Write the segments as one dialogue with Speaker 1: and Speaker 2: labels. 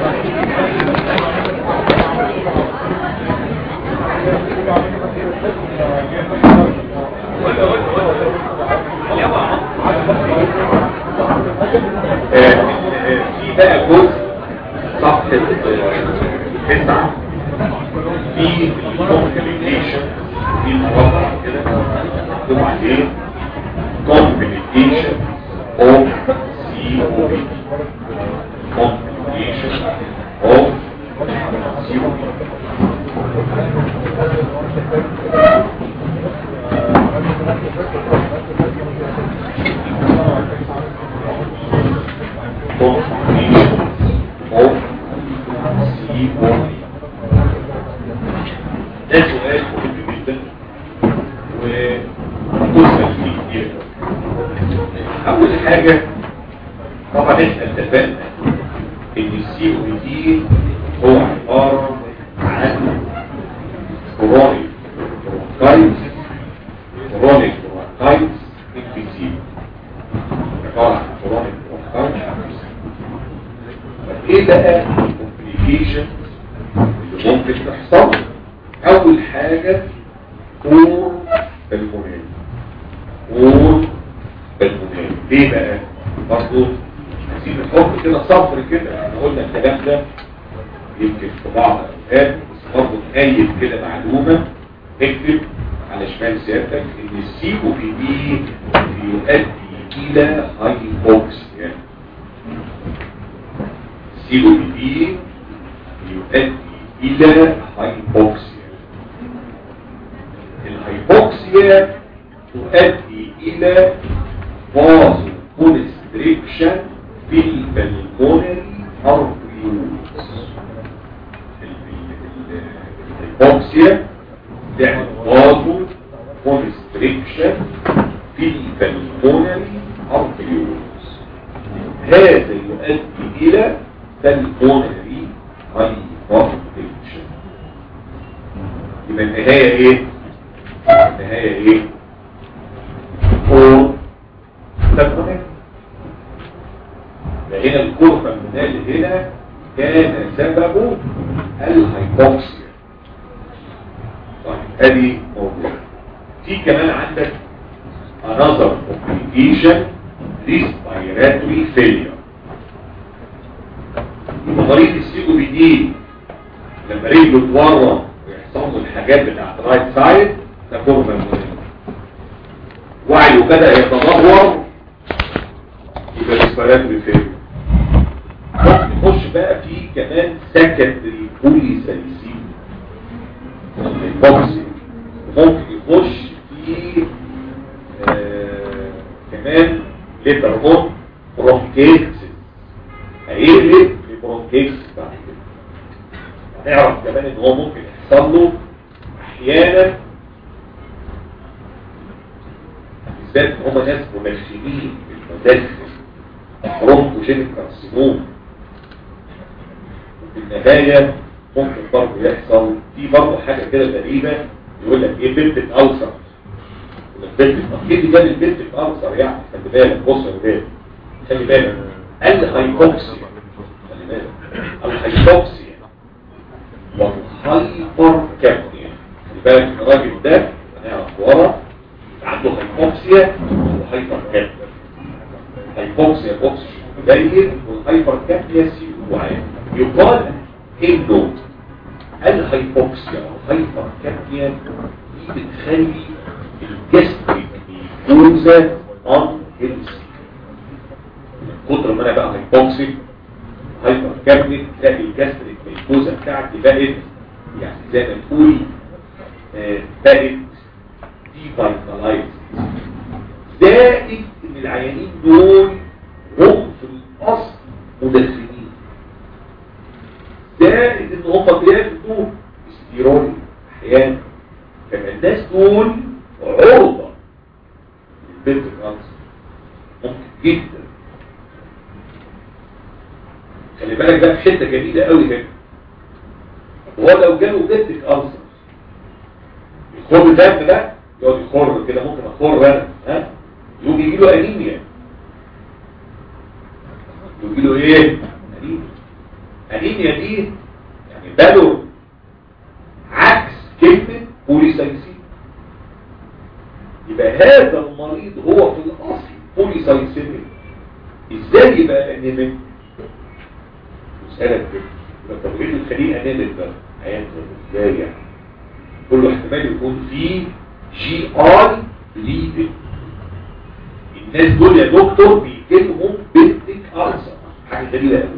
Speaker 1: آه، آه، في بقى جزء صفحة آه، تسعة في complication في مربع كده مكتوب عليه complication of COPD complication of COPD complication of COPD ده سؤال مهم جدا وتسأل فيه كتير أول حاجة طبعا احنا اتفقنا ان السي او دي هو عبارة عن كرونيك برونكايتس كرونيك برونكايتس انفيزيم عبارة عن كرونيك برونكايتس ايه بقى الكومبليكيشن اللي ممكن تحصل اول حاجة كور بالمونال كور بالمونال ليه بقى برضو عايزين نحط كده صفر كده احنا قلنا الكلام ده يمكن في بعض الاوقات بس برضو نقيد كده معلومة اكتب على شمال سيادتك ان السي او بي دي بيؤدي الى هايبوكسيا السي او بي دي يؤدي الى هايبوكسيا الهايبوكسيا تؤدي الى فازو كونستريكشن في البلمونري ارتريولز الهايبوكسيا تعمل فازو كونستريكشن في البلمونري ارتريولز هذا يؤدي الى بلمونري هايبوكسيا يبقى النهاية ايه النهاية ايه كور تكونين فهنا الكور فالمنال هنا كان سببه الهايبوكسيا طيب هذه موضوع في كمان عندك another complication respiratory failure يبقى مريض السي او بي دي لما رجله تورم ويحصل له الحاجات بتاعت رايت سايد ده كوربا المهم وعيه بدأ يتدهور يبقى ريسبيراتوري فيلير ممكن نخش بقى في كمان سكندري بولي ساليسين البوكسي ممكن يخش في آه كمان ليتر اون برونكيتس هيقلب لبرونكيتس بعد كده هنعرف كمان ان هو ممكن يحصل له احيانا بالذات ان هم ناس ممثلين بالمدخن برونكوجينيك كارسينوم وفي النهاية ممكن برضه يحصل في برضه حاجة كده غريبة يقول لك ايه بنتك ألسر البنت ايه اللي جاب البنت ألسر يعني خلي بالك بص يا ولاد خلي بالك الهايبوكسيا خلي بالك الهايبوكسيا والهايبر كابنيا خلي بالك الراجل ده هنعرف ورا عنده هايبوكسيا وهايبر كابنيا هايبوكسيا بوكس جيد والهايبر كابنيا سي وعين يقال انه الهايبوكسيا والهايبر كابنيا دي بتخلي الجستريك ميكوزا ان هيلثي من كتر ما انا بقى هايبوكسيك هايبر كابنيك تلاقي الجستريك ميكوزا بتاعتي بقت يعني زي ما تقول آه بقت ديفايتالايز زائد ان العيانين دول هم في الاصل مدخنين زائد ان هم بياخدوا استيرويد احيانا فالناس دول عرضة للبنت كانسر ممكن جدا خلي بالك بقى في حته جميله قوي هنا هو لو جاله بنت كانسر يخر دم ده يقعد يخر كده ممكن اخر انا ها يقوم يجي له انيميا يجي له ايه انيميا انيميا دي يعني بالور عكس كلمة بوليسايسين يبقى هذا المريض هو في الاصل بوليسايسين ازاي يبقى انيميك مسألة كده يبقى طب ايه الخليل انيميك بقى هينزل ازاي يعني كله احتمال يكون فيه جي اي بليدنج الناس دول يا دكتور بيجي لهم بنتك ارسل حاجه غريبه قوي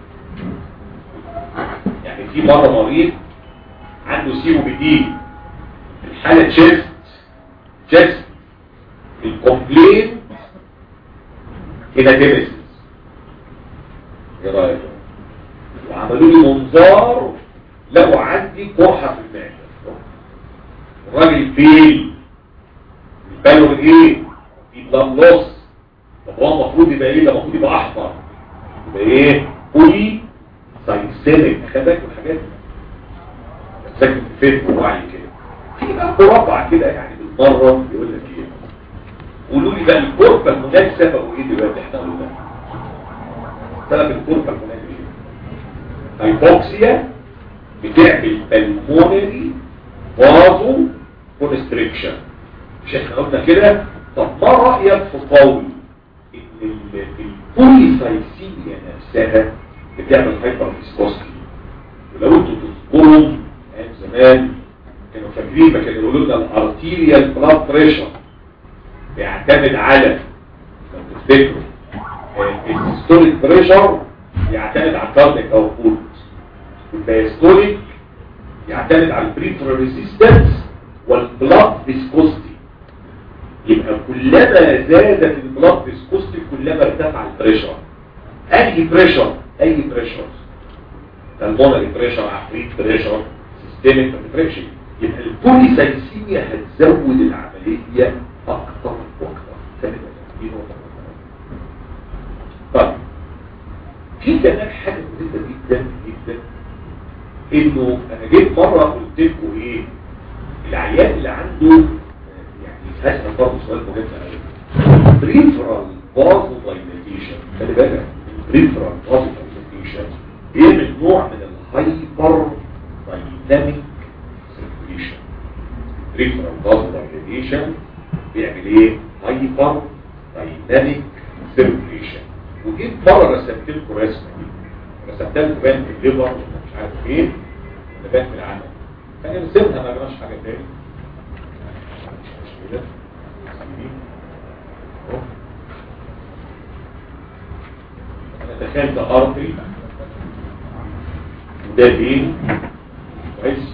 Speaker 1: يعني يعني في مره مريض عنده سي او بي دي الحاله تشيست تشيست الكومبلين هيماتيمسيس ايه رايك وعملوا لي منظار لقوا عندي قرحه في المعده الراجل فين البالون ايه في بلان لوس طب هو المفروض يبقى ايه ده المفروض يبقى احمر يبقى ايه بولي ساينسينك خدك الحاجات دي ساكن في فين وعي كده في بقى مربع كده يعني بالمره يقول لك ايه قولوا لي بقى الكربه المناسبه او ايه دلوقتي احنا قلنا سبب الكربه المناسبه ايه هايبوكسيا بتعمل بالمونري وازو كونستريكشن مش احنا قلنا كده طب ما رأيك في قول ان البوليسايسيميا نفسها بتعمل هايبر فيسكوستي ولو انتوا تذكروا ايام زمان كانوا فاكرين ما كانوا يقولوا لنا الارتيريال بلاد بريشر بيعتمد على لو تفتكروا السيستوليك بريشر يعتمد على الكارديك اوتبوت والدايستوليك يعتمد على البريفرال ريزيستنس والبلاد فيسكوستي يبقى كلما زادت البلاد فيسكوستي كلما ارتفع البريشر اي بريشر اي بريشر المونري بريشر عفريت بريشر سيستميك ما بتفرقش يبقى البوليسايسيميا هتزود العمليه اكتر واكتر ثاني دي نقطه طيب في كمان حاجه مهمه جدا جدا انه انا جيت مره قلت لكم ايه العيان اللي عنده يعني هسأل برضه سؤال مهم قوي بريفرال بازو دايليتيشن خلي بالك البريفرال بازو دايليتيشن بيعمل نوع من الهايبر دايناميك سيركيوليشن بريفرال بازو دايليتيشن بيعمل ايه هايبر دايناميك سيركيوليشن وجيت مره رسمت لكم رسمه دي رسمتها لكم بان في الليفر ولا مش عارف ايه ولا بان في العمل فانا رسمتها ما جربش حاجه تاني كده انا تخيل ده ارضي وده بين كويس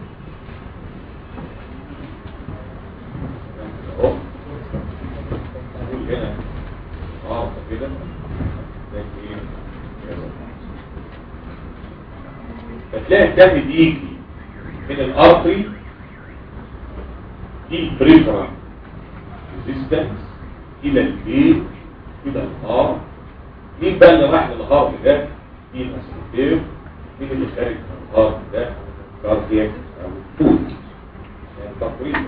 Speaker 1: اهو اقول هنا اه كده ده ايه فتلاقي الدم بيجي من الارضي دي بريفرال ريزيستنس الى البيت الى الهار مين بقى اللي راح للهار ده مين اسيتير مين اللي خارج من الهار ده كاردياك او فود يعني تقريبا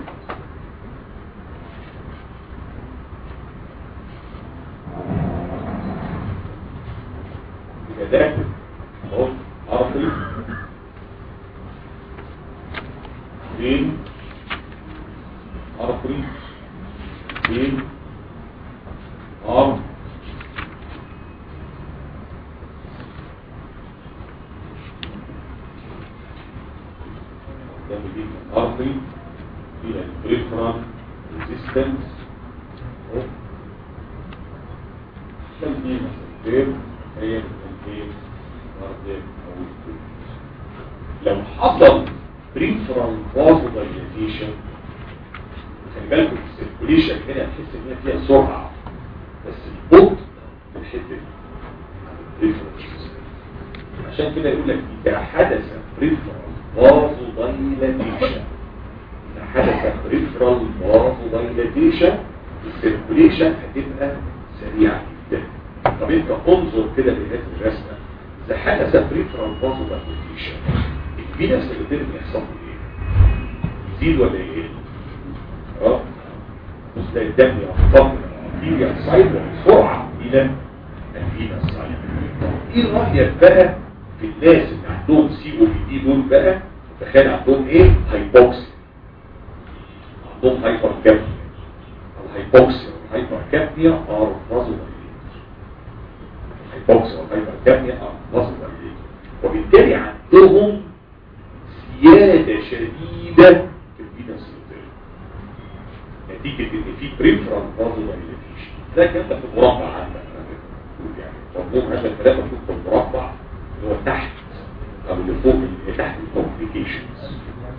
Speaker 1: يبقى ده اهو ارضي بين ارتري بين ار ده بيجي ارتري في البريفرال ريزيستنس تنظيم السير هي التنظيم كاردياك او لو حصل بريفرال فازو دايليتيشن خلي بالكم السيركوليشن هنا تحس ان هي فيها سرعه بس البطء في الحته دي عشان كده يقول لك اذا حدث بريفرال فازو دايليتيشن اذا حدث بريفرال فازو دايليتيشن السيركوليشن هتبقى سريعه جدا طب انت انظر كده لهذه الرسمه اذا حدث بريفرال فازو دايليتيشن الفينس اللي بيحصل ايه يزيد ولا يقل اه بص تلاقي الدم ينفض من الارتيريا سايد بسرعه الى الفينا سايد ايه رايك بقى في الناس اللي عندهم سي او بي دي دول بقى تخيل عندهم ايه هايبوكسي عندهم هايبر كابنيا الهايبوكسيا والهايبر كابنيا ار فازو الهايبوكسيا والهايبر كابنيا ار فازو وبالتالي عندهم زيادة شديدة في الفينس نتيجة ان في بريفرال فازو دايليتيشن ده كان ده في المربع عندك يعني مفهوم هذا الكلام مكتوب في المربع اللي هو تحت او اللي فوق اللي تحت الكومبليكيشنز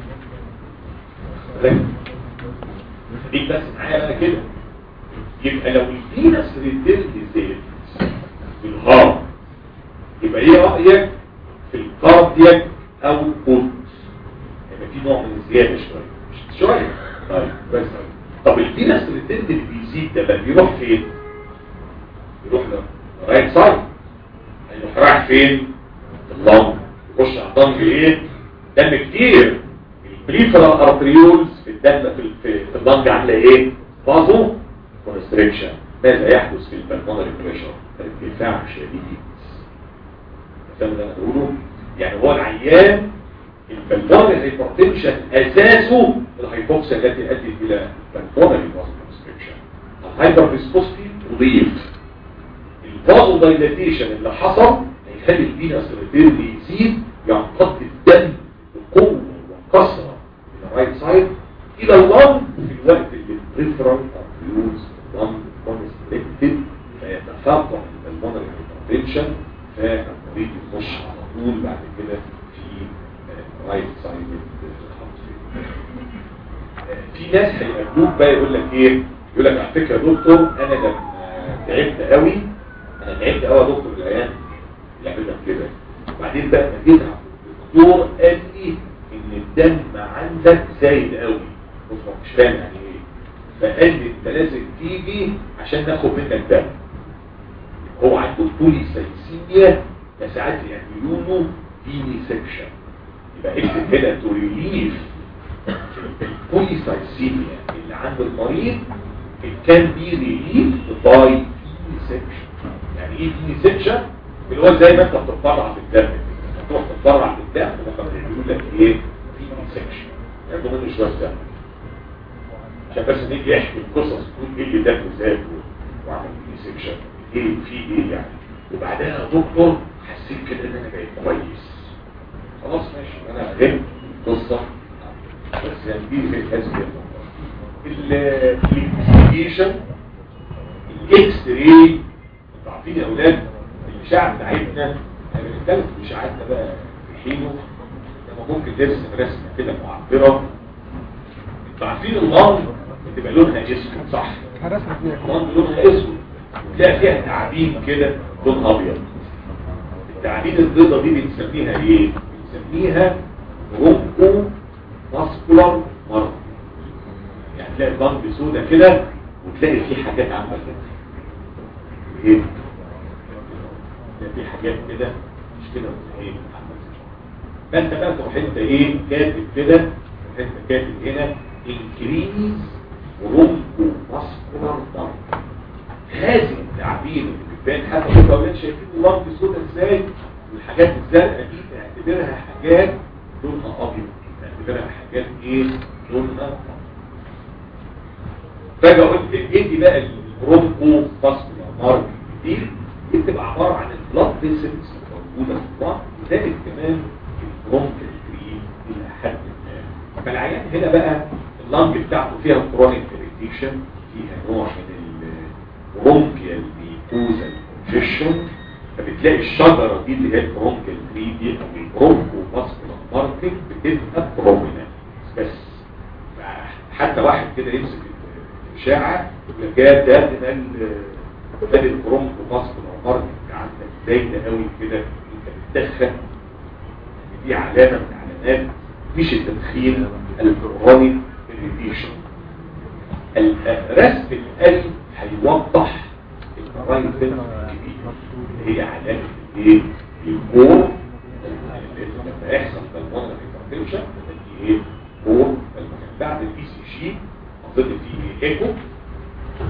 Speaker 1: خليك بس معايا بقى كده يبقى لو الفينس ريتيرن زاد في الهارت يبقى ايه رأيك في الكاردياك او البولس يبقى في نوع من الزيادة شوية مش شوية طيب بس طب الفينس ريتيرن اللي بيزيد ده بقى بيروح فين يروح رايت سايد هيروح رايح فين اللنج يخش على اللنج ايه دم كتير البريفرال ارتريولز في الدم في في, في اللنج عامله ايه فازو كونستريكشن ماذا يحدث في البلمونري بريشر ارتفاع شديد فاهم اللي انا بقوله يعني هو العيان البلمونري هايبرتنشن اساسه الهايبوكسيا التي ادت الى البلمونري فازو كونستريكشن الهايبر فيسكوستي تضيف الفازو دايلاتيشن اللي حصل هيخلي الفينس ريتيرن يزيد ينقض الدم بقوه وكثره من الرايت سايد الى اللنج في الوقت اللي البريفرال ارتريولز اللنج كونستريكتد فيتفاقم البلمونري هايبرتنشن فالمريض يخش على طول بعد كده في رايت سايد في ناس هيقابلوك بقى يقول لك ايه يقول لك على فكره يا دكتور انا لما تعبت قوي انا تعبت قوي يا دكتور العيان يعمل لك كده وبعدين بقى ما جيت الدكتور قال لي ان الدم عندك زايد قوي بص مش فاهم يعني ايه فقال لي انت لازم تيجي عشان ناخد منك دم هو عنده بولي سايسيميا ساعات يعملوا له فيني سكشن يبقى اكتب هنا تو ريليف البولي سايسيميا اللي عند المريض it can be relieved by فيني سكشن يعني ايه فيني سكشن اللي هو زي ما انت بتتبرع في الدم تروح تتبرع في الدم وممكن يقولوا لك ايه فيني سكشن ياخدوا منه شويه دم عشان بس نيجي يحكي القصص تقول ايه اللي دم زاد وعمل فيني سكشن ايه في ايه يعني وبعدها يا دكتور حسيت كده ان انا بقيت كويس خلاص ماشي انا فهمت القصه بس يعني دي في هذه الانفستيجيشن الاكس راي انتوا عارفين يا اولاد الاشعه بتاعتنا احنا بنتكلم في اشعاعاتنا بقى في حينه لما ممكن ترسم رسمه كده معبره انتوا عارفين النار بتبقى لونها اسود صح؟ النار لونها اسود وتلاقي فيها تعابين كده لون ابيض التعابين البيضة دي بنسميها ايه بنسميها رومكو ماسكولار مرض يعني تلاقي الضغط سودة كده وتلاقي فيه حاجات عامله كده ايه تلاقي فيه حاجات كده مش كده ولا ايه فانت بقى تروح انت ايه كاتب كده تروح انت كاتب هنا انكريز رومكو ماسكولار ضغط هذه التعبير اللي بتبان حتى شوف اولاد شايفين اللمب السوداء ازاي والحاجات الزرقاء دي تعتبرها حاجات لونها ابيض تعتبرها حاجات ايه لونها فجاه قلت ادي بقى البرونكو فاسكولار مارك دي دي بتبقى عباره عن البلاد فيسلز موجوده في الضغط وذلك كمان البرونكال كريم الى حد ما فالعيان هنا بقى اللنج بتاعته فيها كرونيك اريتيشن فيها نوع من برونكيال ميكوزا كونجيشن فبتلاقي الشجرة دي اللي هي البرونكيال 3 دي او البرونكو ماسكولار ماركت بتبقى برومينانت بس حتى واحد كده يمسك الاشاعة يقول لك يا ده ده ده البرونكو ماسكولار ماركت عندك زايدة قوي كده انت بتدخن دي علامة من علامات مش التدخين الكرونيك اريتيشن رسم القلب هيوضح الرايت فينس الكبير اللي هي علامه ايه الكور لما يحصل بالمونر هايبرتنشن تبقى ايه كور بعد البي سي جي اظن فيه ايكو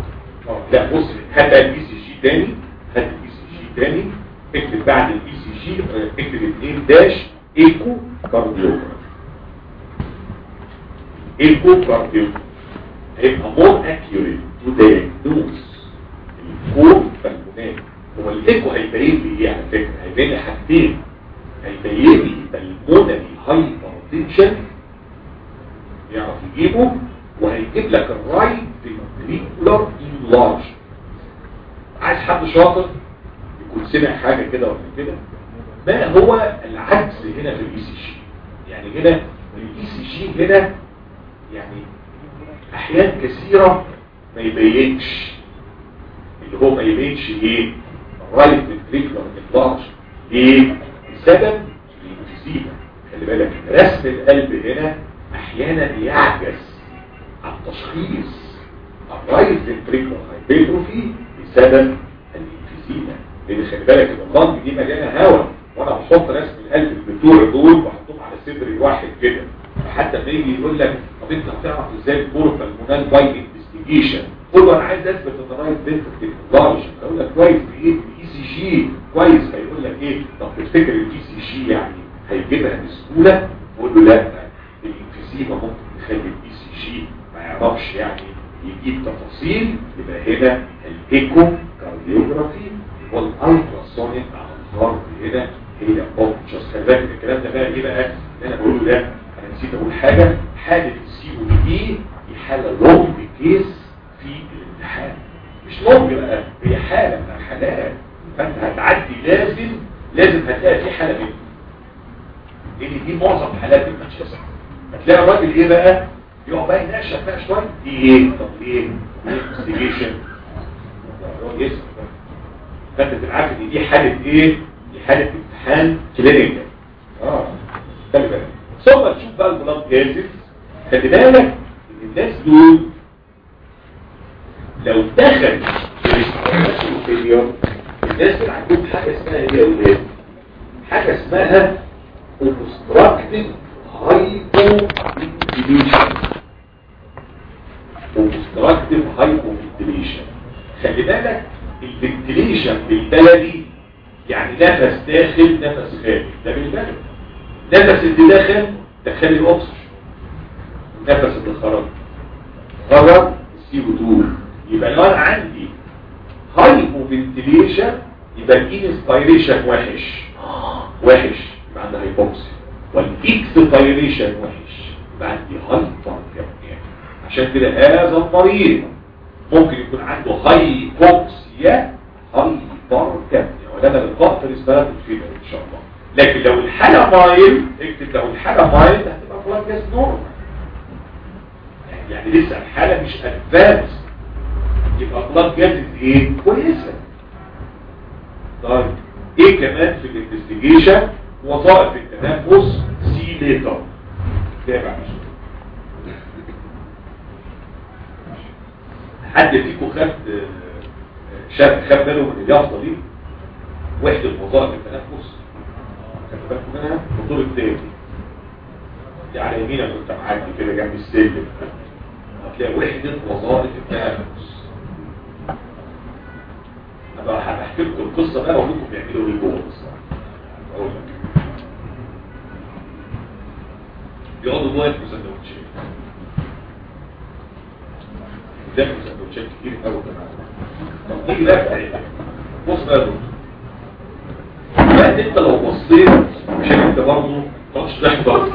Speaker 1: لا بص هات البي سي جي تاني هات البي سي جي تاني اكتب بعد البي سي جي اكتب 2 داش ايكو كارديوجرافي ايكو كارديوجرافي هيبقى more accurate to diagnose الكور بالمونات هو الايكو هيبين لي ايه على فكره هيبين لي حاجتين هيبين لي بالمونري هايبرتنشن يعرف يجيبه وهيجيب لك الرايت فينتريكولار انلارج عايز حد شاطر يكون سمع حاجه كده ولا كده ما هو العكس هنا في الاي سي جي يعني هنا الاي سي جي هنا يعني احيان كثيره ما يبينش اللي هو ما يبينش ايه الرايت فينتريكولار انلارج ليه بسبب الانفيزيما خلي بالك رسم القلب هنا احيانا يعجز عن تشخيص الرايت فنتريكولار هايبرتروفي بسبب الانفيزيما لان خلي بالك اللنج دي مليانه هواء وانا بحط رسم القلب بتوع دول بحطهم على صدر الواحد كده فحتى لما يجي يقول لك طب انت هتعرف ازاي الكور بالمونال باي انفستيجيشن قول له انا عايز اثبت ان الرايت فنتريكولار لارج اقول لك كويس بايه الاي سي جي كويس هيقول لك ايه طب تفتكر الاي سي جي يعني هيجيبها بسهوله قول له لا الانفيزيما ممكن تخلي الاي سي جي ما يعرفش يعني يجيب تفاصيل يبقى هنا الايكو كارديوجرافي والالتراسونيك على الهارت هنا هي اوبشنز خلي بالك الكلام ده بقى ايه بقى اللي انا بقوله ده انا نسيت اقول حاجه حاله السي او دي دي حاله لونج كيس في الامتحان مش لونج بقى هي حاله من الحالات فانت هتعدي لازم لازم هتلاقي في حاله منها لان دي معظم حالات المانشستر هتلاقي الراجل ايه بقى يقعد بقى يناقش بقى شويه دي ايه طب ايه انفستيجيشن يقعد يسال فانت تبقى عارف ان دي حاله ايه دي حاله امتحان كلينيكال اه خلي بالك ثم تشوف بقى البلاد جاهز خلي بالك ان الناس دول لو دخل في الفيليوم الناس دول عندهم حاجه اسمها ايه يا اولاد حاجه اسمها obstructive hypoventilation obstructive hypoventilation خلي بالك الفنتليشن بالبلدي يعني نفس داخل نفس خارج ده بالبلدي نفس اللي داخل دخل الاكسجين النفس اللي خرج خرج السي او 2 يبقى لو انا عندي هايبوفنتليشن يبقى الانسبيريشن وحش وحش يبقى عندي هايبوكسي والاكسبيريشن وحش يبقى عندي هايبر كابنيا عشان كده هذا المريض ممكن يكون عنده هايبوكسيا هايبر كابنيا وده انا بالضبط رسالة الفيبر ان شاء الله لكن لو الحالة مايل اكتب لو الحالة مايل هتبقى فلان جاز نورمال يعني لسه الحالة مش ادفانس يبقى فلان جاز ايه كويسة طيب ايه كمان في الانفستيجيشن وظائف التنفس سي ليتر تابع حد فيكم خد شاف خد باله من اليافطه دي وحده وظائف التنفس خدت بالكم منها الدور الثاني دي على يمينك وانت معدي كده جنب السلم هتلاقي وحده وظائف التنفس انا هحكي لكم القصه بقى واقول لكم بيعملوا ايه جوه الصراحه اقول لك بيقعدوا جوه ياكلوا سندوتشات بياكلوا سندوتشات كتير قوي كمان طب نيجي بقى بص بقى يا دكتور يعني انت لو بصيت عشان انت برضه ما تحضر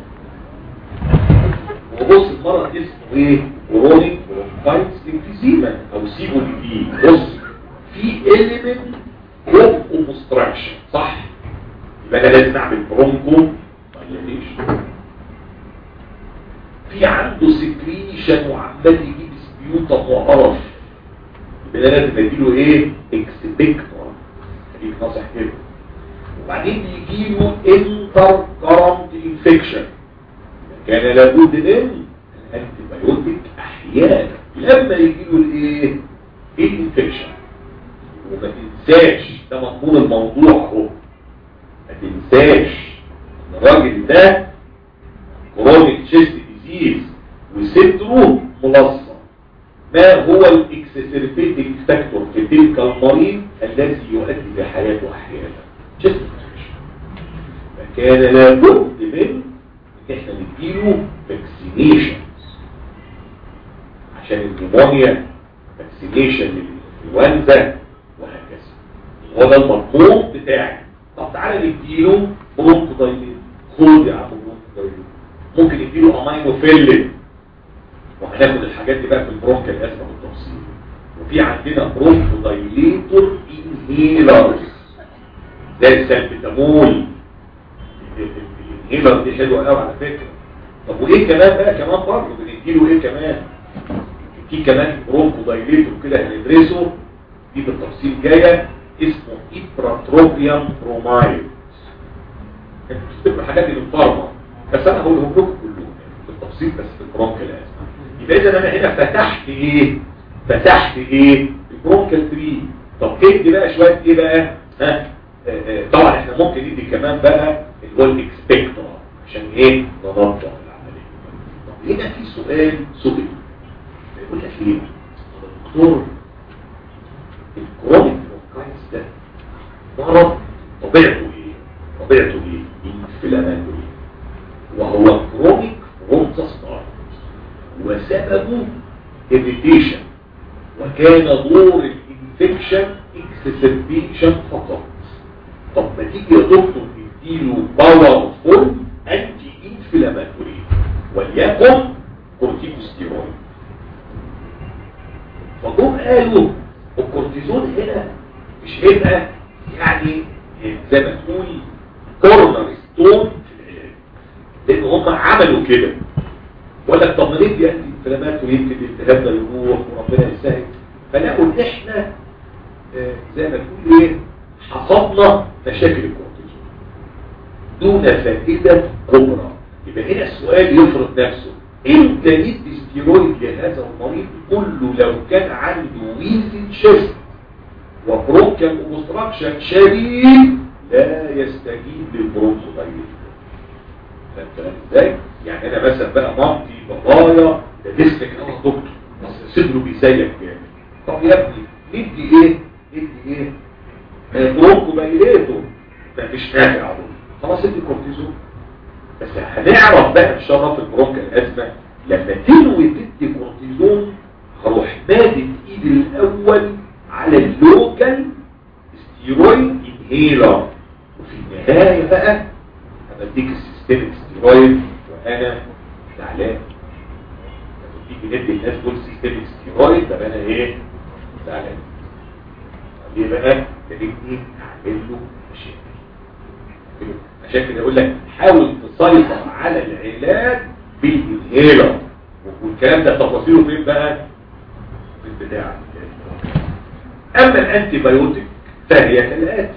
Speaker 1: وبص المرض اسمه ايه؟ كرونيك برونكايتس انفيزيما او سيبو دي بص في element of obstruction صح يبقى انا لازم اعمل برونكو دايليشن في عنده سكريشن وعمال يجيب سبيوتم وقرف يبقى انا لازم اديله ايه اكسبكتور خليك ناصح كده وبعدين يجي له انتر كرنت انفكشن كان لابد من الانتي بايوتيك احيانا لما يجي له الايه الانفكشن وما تنساش ده مضمون الموضوع اهو ما تنساش ان الراجل ده كرونيك تشيست ديزيز وصدره ملصق ما هو الاكسسربيتنج فاكتور في تلك المريض الذي يؤدي بحياته احيانا تشيست كان لابد من ان احنا نديله فاكسينيشنز عشان النمونيا فاكسينيشن للانفلونزا وهكذا هو ده المطلوب بتاعي طب تعالى نديله برونكو دايلين خد يا عم برونكو دايلين ممكن نديله امينوفيلين وهناخد الحاجات دي بقى في البرونكال الازمه بالتفصيل وفي عندنا برونكو دايليتور انهيلرز زي السلبتامول الانهيلر دي حلوه قوي على فكره طب وايه كمان بقى كمان برضه بنديله ايه كمان في كمان برونكو دايليتور كده هندرسه دي بالتفصيل جايه اسمه ايبراتروبيوم برومايد انتوا بتكتبوا الحاجات دي بالفارما بس انا هقولهم لكم كلهم بالتفصيل بس في البرونكال الازمه يبقى اذا انا هنا فتحت ايه فتحت ايه البرونكال تري طب ادي بقى شويه ايه بقى ها طبعا احنا ممكن ندي كمان بقى اللي هو الاكسبكتور عشان ايه ننظم العمليه طب هنا في سؤال سؤال يقول لك ايه دكتور الكرونيك برونكايتس ده مرض طبيعته ايه طبيعته ايه انفلاماتوري وهو كرونيك برونكايتس وسببه irritation وكان دور الانفكشن اكسسبيشن فقط طب ما تيجي يا دكتور نديله باور فول انتي انفلاماتوري وليكن كورتيكوستيرويد فجم قالوا الكورتيزون هنا مش هيبقى يعني زي ما تقول كورنر ستون في العلاج لان هم عملوا كده وقال لك طب ما ندي انتي انفلاماتوري يمكن الالتهاب ده يروح وربنا يسهل فلقوا ان احنا آه زي ما تقول ايه حصدنا مشاكل الكورتيزون دون فائده كبرى يبقى هنا السؤال يفرض نفسه امتى ندي ستيرويد لهذا المريض كله لو كان عنده ويزن شيست وبرونكال اوبستراكشن شديد لا يستجيب للبرونكوتايتس فهمت ازاي يعني انا مثلا بقى مامتي بابايا ده جسمك انا دكتور بس صدره بيزيك جامد طب يا ابني ندي ايه ندي ايه برونكو بايليتو مفيش نافع على خلاص ادي كورتيزون بس هنعرف بقى ان شاء الله في البرونكا الازمه لما تنوي تدي كورتيزون هروح مادد ايدي الاول على اللوكال ستيرويد انهيلر وفي النهايه بقى هديك السيستميك ستيرويد وانا زعلان تيجي ندي الناس دول سيستميك ستيرويد طب انا ايه زعلان ليه بقى تجيبني اعمل له مشاكل عشان كده يقول لك حاول تسيطر على العلاج بالانهيلر والكلام ده تفاصيله فين بقى في البتاع اما الانتي بايوتيك فهي كالاتي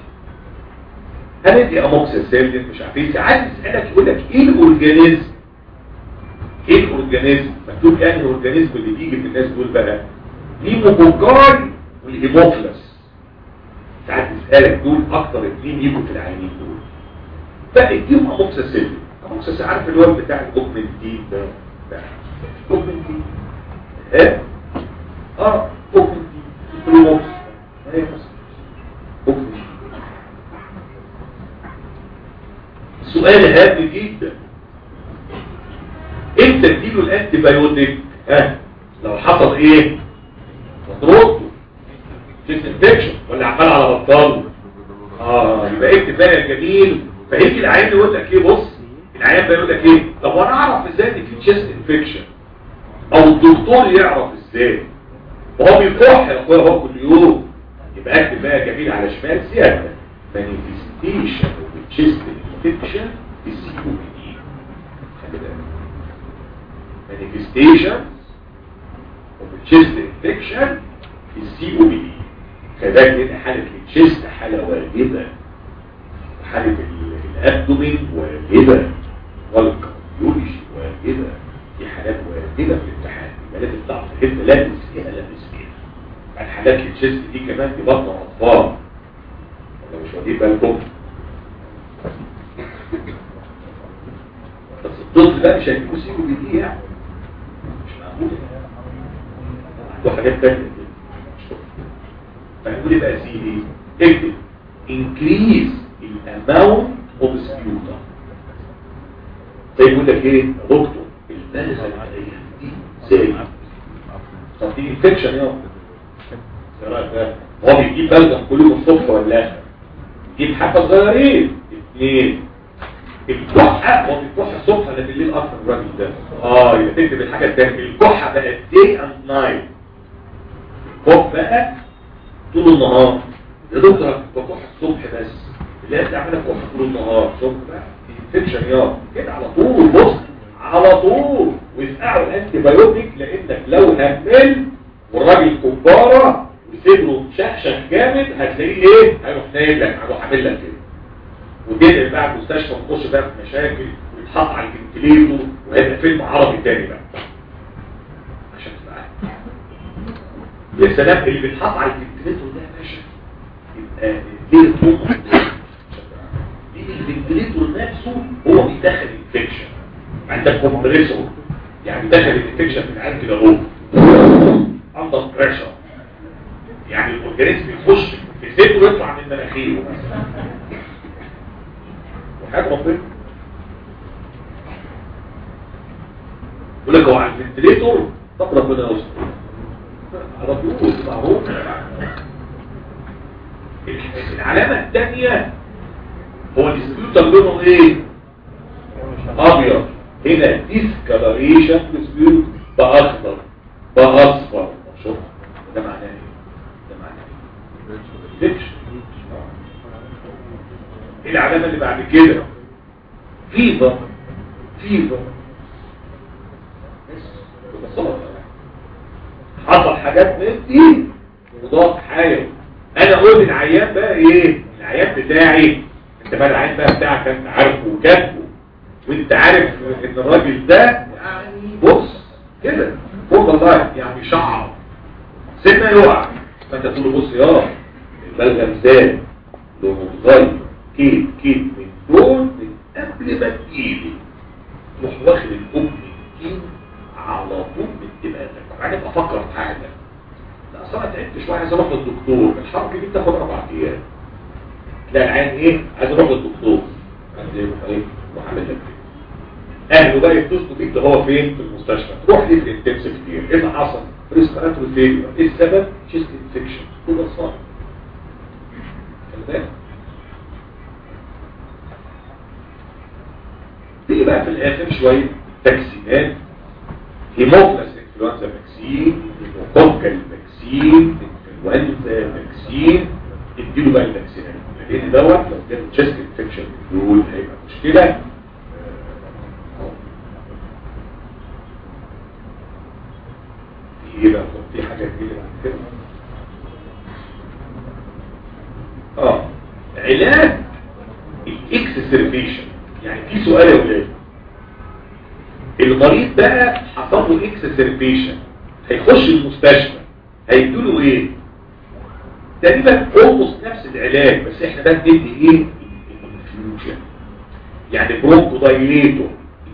Speaker 1: هندي اموكسيسيلين مش عارفين ساعات يسالك يقول لك ايه الاورجانيزم ايه الاورجانيزم مكتوب يعني الاورجانيزم اللي بيجي في الناس دول بقى ليموكوكاي والهيموفلس ساعات يسالك دول اكتر اثنين يجوا في العينين دول فاديهم اموكسيسيلين اموكسيسيلين عارف اللي هو بتاع الاوجمنتين ده بتاع الاوجمنتين ها اه اوجمنتين البروموكس ايه اوجمنتين سؤال هام جدا امتى تديله الانتي بايوتيك ها لو حصل ايه مضروبته جيست انفكشن ولا عمال على بطاله اه يبقى اكتب بقى يا جميل فهيجي العيان يقول لك ايه بص العيان بيقول لك ايه طب وانا اعرف ازاي ان في تشيست انفكشن او الدكتور يعرف ازاي وهو بيكح يا اخويا هو كل يوم يبقى اكتب بقى يا جميل على شمال سيادة مانيفستيشن تشيست انفكشن السي او بي دي خلي بالك مانيفستيشن تشيست انفكشن السي او بي دي كذلك كده حالة التشيست حالة واجبة حالة الابدومين واجبة والكارديولوجي واجبة دي حالات واجبة في الامتحان يبقى لازم تعرف الحته لا تسقيها لا تسقيها يعني حالات التشيست دي كمان دي بطن اطفال ولا مش واخدين بالكم بس الطفل ده مش هيجيبوه سي او بي دي يعني مش معقول عنده حاجات تانية كده فنقول يبقى سي دي اكتب increase the amount of سبيوتا طيب يقول لك ايه يا دكتور البلغه الايام دي ازاي طب دي انفكشن يا إيه رأيك بقى؟ هو بيجيب بلغم كل يوم الصبح ولا لا يجيب حبه صغيرين اثنين الكحة هو بيكح الصبح ولا بالليل اكتر الراجل ده اه يبقى تكتب الحاجه الثانيه الكحة بقت دي اند نايت كح بقى طول النهار يا دكتور أنا كنت بكح الصبح بس اللي هي بتعملها كح طول النهار صبح بقى انفكشن يا كده على طول بص على طول ويسقعوا الانتي بايوتيك لانك لو همل والراجل كباره وصدره شخشخ جامد هتلاقيه ايه هيروح نايم لك هيروح عامل لك كده وتنقل بقى المستشفى ونخش بقى في مشاكل ويتحط على الفنتليتور وهيبقى فيلم عربي تاني بقى عشان تبقى عارف. يا سلام اللي بيتحط على الفنتليتور ده يا باشا يبقى ليه طمع ليه الفنتليتور نفسه هو بيدخل انفكشن عندك كومبريسور يعني دخل الانفكشن من عند كده اهو اندر بريشر يعني الاورجانيزم يخش في صدره ويطلع من مناخيره مثلا وحاجه ربنا يقول لك هو على الفنتليتور طب ربنا يستر على طول معروف العلامه الثانيه هو الديسبيوتر لونه ايه ابيض هنا ديسكالريشن ديسبيوت باخضر باصفر شوف ده معناه ايه ده معناه ايه ديكش ايه العلامه اللي بعد كده فيفر فيفر بس ببساطه حصل حاجات من دي مضاد حيوي انا اقول العيان بقى ايه العيان بتاعي انت بقى العيان بقى بتاعك انت عارفه وكاتبه وانت عارف ان الراجل ده يعني بص كده فوق الله يعني شعر سنه يقع فانت تقول له بص يا البلغم زاد لونه اتغير كيد كيد من دول من قبل ما تجيلي تروح واخد الام الكيد على طول من دماغك بعدين افكر في حاجه لا اصل انا تعبت شويه عايز اروح للدكتور الحركه دي بتاخد اربع ايام لا العين ايه عايز اروح للدكتور عايز يروح ايه يروح عامل لك كده اهله بقى يتصلوا بيك ده هو فين في المستشفى تروح ليه في الانتنسيف كتير ايه اللي حصل ريسبيراتوري فيلير ايه السبب شيست انفكشن كده صار خلي بالك تيجي بقى في الاخر شويه تكسينات هيموفلس انفلونزا فاكسين هيموكوكال فاكسين انفلونزا فاكسين اديله بقى الفاكسينات لان دوت لو كان تشيست انفكشن دول هيبقى مشكله في ايه بقى في حاجه كده بعد كده اه علاج الاكسسرفيشن يعني في سؤال يا ولاد المريض بقى حصل له اكسسرفيشن هيخش المستشفى هيدوله ايه تقريبا اولموست نفس العلاج بس احنا بقى بندي ايه الانفيوجن يعني برونكو دايليتور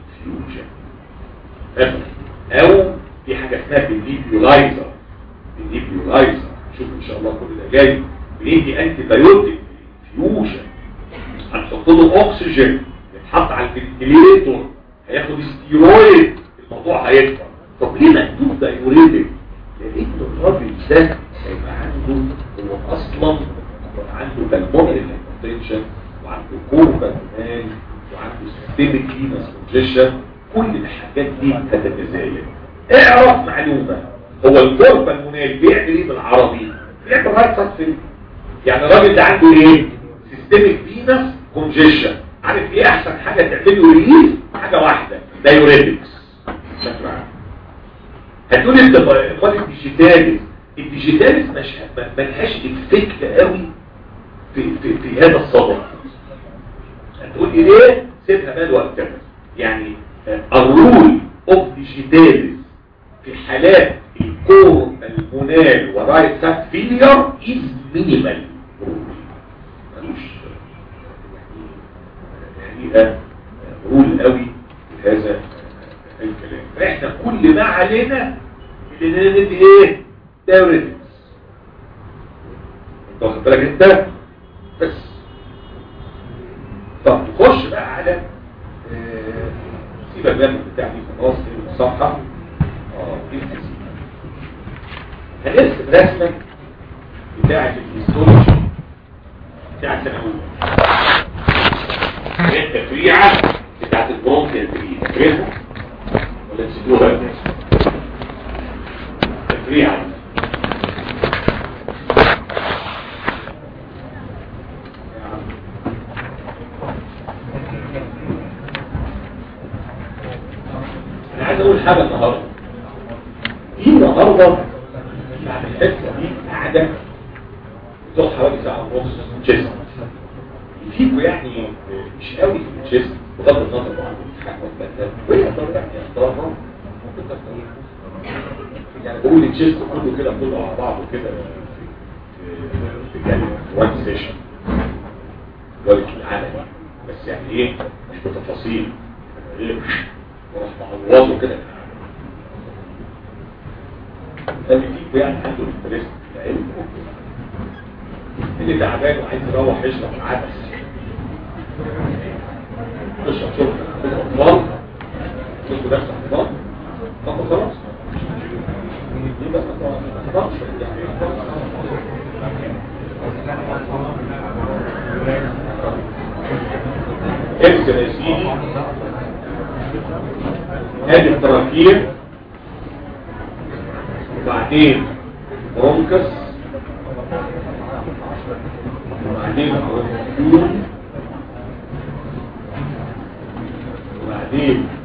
Speaker 1: انفيوجن او في حاجه اسمها بالليبيولايزر بالليبيولايزر شوف ان شاء الله كل ده جاي بندي انتي بايوتيك انفيوجن هنحط له اكسجين يتحط على الفنتليتور هياخد ستيرويد الموضوع هيكبر طب ليه مكتوب دايوريتك لان الراجل ده هيبقى عنده هو اصلا عنده بالمونري هايبرتنشن وعنده كوربا كمان وعنده سيستميك فينس كونجيشن كل الحاجات دي هتتزايد اعرف معلومه هو الكوربا المونال بيعمل ايه بالعربي بيعمل رايت سايد يعني الراجل ده عنده ايه سيستميك فينس كونجيشن عارف ايه احسن حاجه تعمله ريليز حاجه واحده دايوريتكس هتقول انت امال الديجيتاليز الديجيتاليز مش ملهاش افكت قوي في في في هذا الصدد هتقول لي ليه سيبها بقى وقتها يعني الرول اوف ديجيتاليز في حالات الكور المونال ورايت سات فيلير از مينيمال ملوش حقيقه رول قوي في هذا الكلام فاحنا كل ما علينا اللي ندي ايه دايوريتكس انت واخد بالك انت بس طب نخش بقى على آه، سيبك بقى من بتاع دي خلاص في الصفحه اه emphysema هنرسم رسمه بتاعه الهيستولوجي بتاعه سنه اولى هي التفريعه بتاعه البرونكيال دي فاكرينها ولا نسيتوها تفريعه انا عايز اقول حاجه النهارده في النهارده بعد الحصه دي قاعده بتقعد حوالي ساعه ونص تشيست يفيدوا يعني مش قوي في التشيست بغض النظر عن الامتحان والبدل وهي طبعا يعني اختارها ممكن تختار يعني بقول التشيست كله كده كله على بعضه كده في في وان سيشن ولك العالم بس يعني ايه مش بتفاصيل ايه وراح معوضه كده اللي فيه يعني عنده الانترست في العلم اللي تعبان وعايز يروح يشرب العدس تشرب شرب اطفال تشرب نفس اطفال طب خلاص يبقى ما خلاص ارسل يا سيدي ادي التراكيب وبعدين برونكس وبعدين برونكيول وبعدين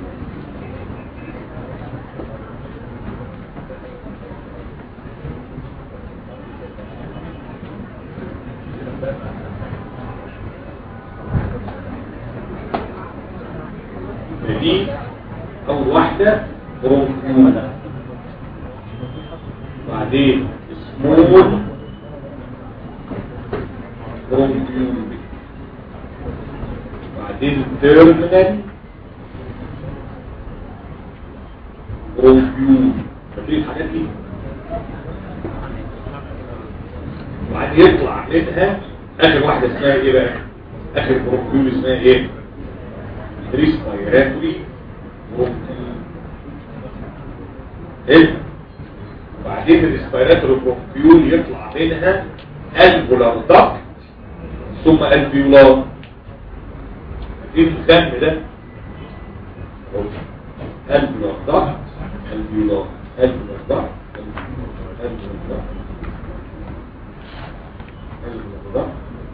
Speaker 1: دي اول واحدة برونكيول بعدين سمول برونكيول بعدين تيرمينال برونكيول فاكرين الحاجات دي وبعدين يطلع منها اخر واحدة اسمها ايه بقى اخر برونكيول اسمها ايه ريسبيراتوري برونكيول ايه وبعدين الريسبيراتوري برونكيول يطلع منها الفولار دكت ثم الفيولار ايه الخم ده الفولار دكت الفيولار الفولار دكت الفولار دكت الفولار دكت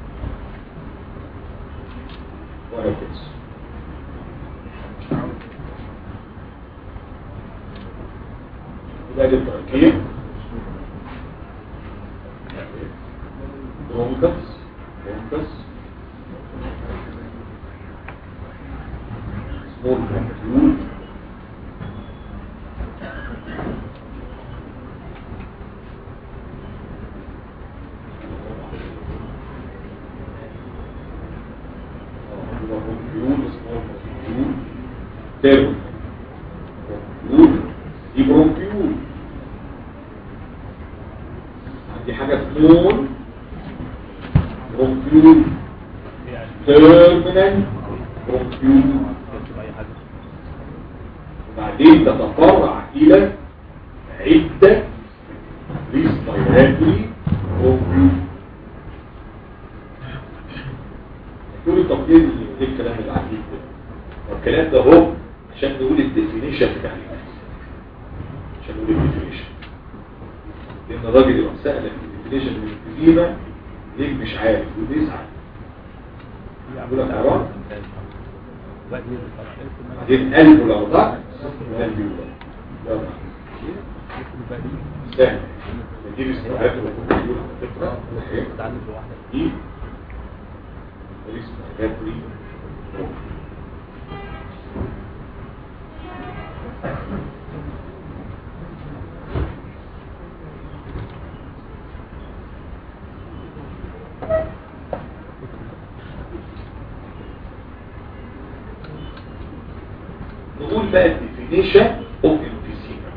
Speaker 1: وهكذا يبقى دي التركيب برونكس برونكس سمول برونكيول برونكيول سمول برونكيول تيرمو برونكيول دي برونكيول عندي حاجة سمول برونكيول تيرمينال برونكيول وبعدين تتفرع إلى عدة ريسبيراتوري برونكيول تقول لي طب ايه ايه الكلام العجيب ده؟ والكلام ده هو عشان نقول الديفينيشن بتاع النفس عشان نقول الديفينيشن لان الراجل يبقى سألك الديفينيشن والانفيزيما ليك مش عارف وبيسعى يقول لك عرام بعدين قلبه لو ضاق قلبه لو ضاق سهل نجيب استوعاب ويقول فكرة دي الاستوعاب دي نقول بقى الديفينيشن اوف امفيزيما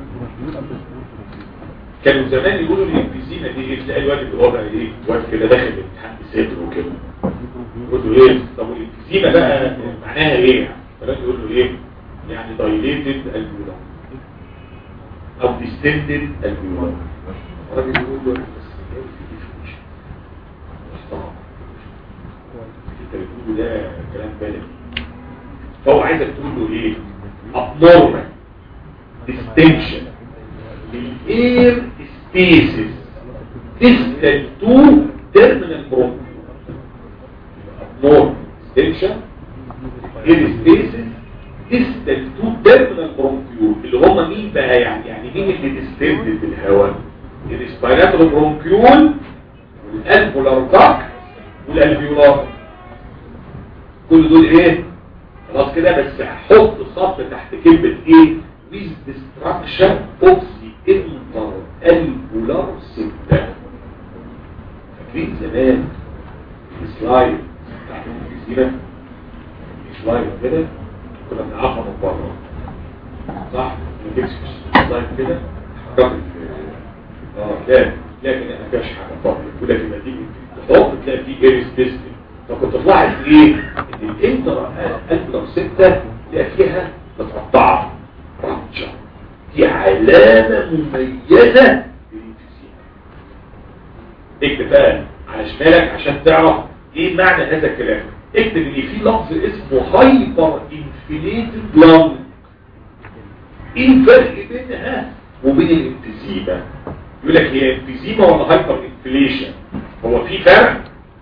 Speaker 1: كانوا زمان يقولوا الامفيزيما دي ايه تلاقي الواد اللي هو بقى ايه واد كده داخل الامتحان بصدره وكده يقولوا ايه طب والامفيزيما الزيمة بقى معناها ايه فلازم يقول له ايه يعني dilated alveolar او distended alveolar الراجل يقول له بس في definition محترم انت بتقوله ده كلام بالغ فهو عايزك تقول له ايه abnormal distinction للاير spaces distal to terminal bronchial abnormal distinction air spaces distal to terminal bronchial اللي هم مين بقى يعني يعني مين اللي distended بالهواء الاسبيراتور برونكيول والالفولار داكت والالفيولار كل دول ايه خلاص كده بس هحط خط تحت كلمة ايه with destruction of the inter-alveolar septum فاكرين زمان السلايد بتاعت الجزيرة السلايد كده كنا بنعرفها من بره صح؟ ما تمسك السلايد كده حركت اه لا لكن ما فيهاش حاجه فاضيه يقول لك لما تيجي تحط تلاقي فيه اير سبيس فكنت تلاحظ ايه ان الانتر الفلر 6 تلاقي فيها متقطعه رابتشر دي علامه مميزه للانفسيم اكتب بقى على شمالك عشان تعرف ايه معنى هذا الكلام اكتب ان في لفظ اسمه هايبر انفليتد لانج ايه الفرق بينها وبين الانفسيمه يقول لك هي انفسيمه ولا هايبر انفليشن هو في فرق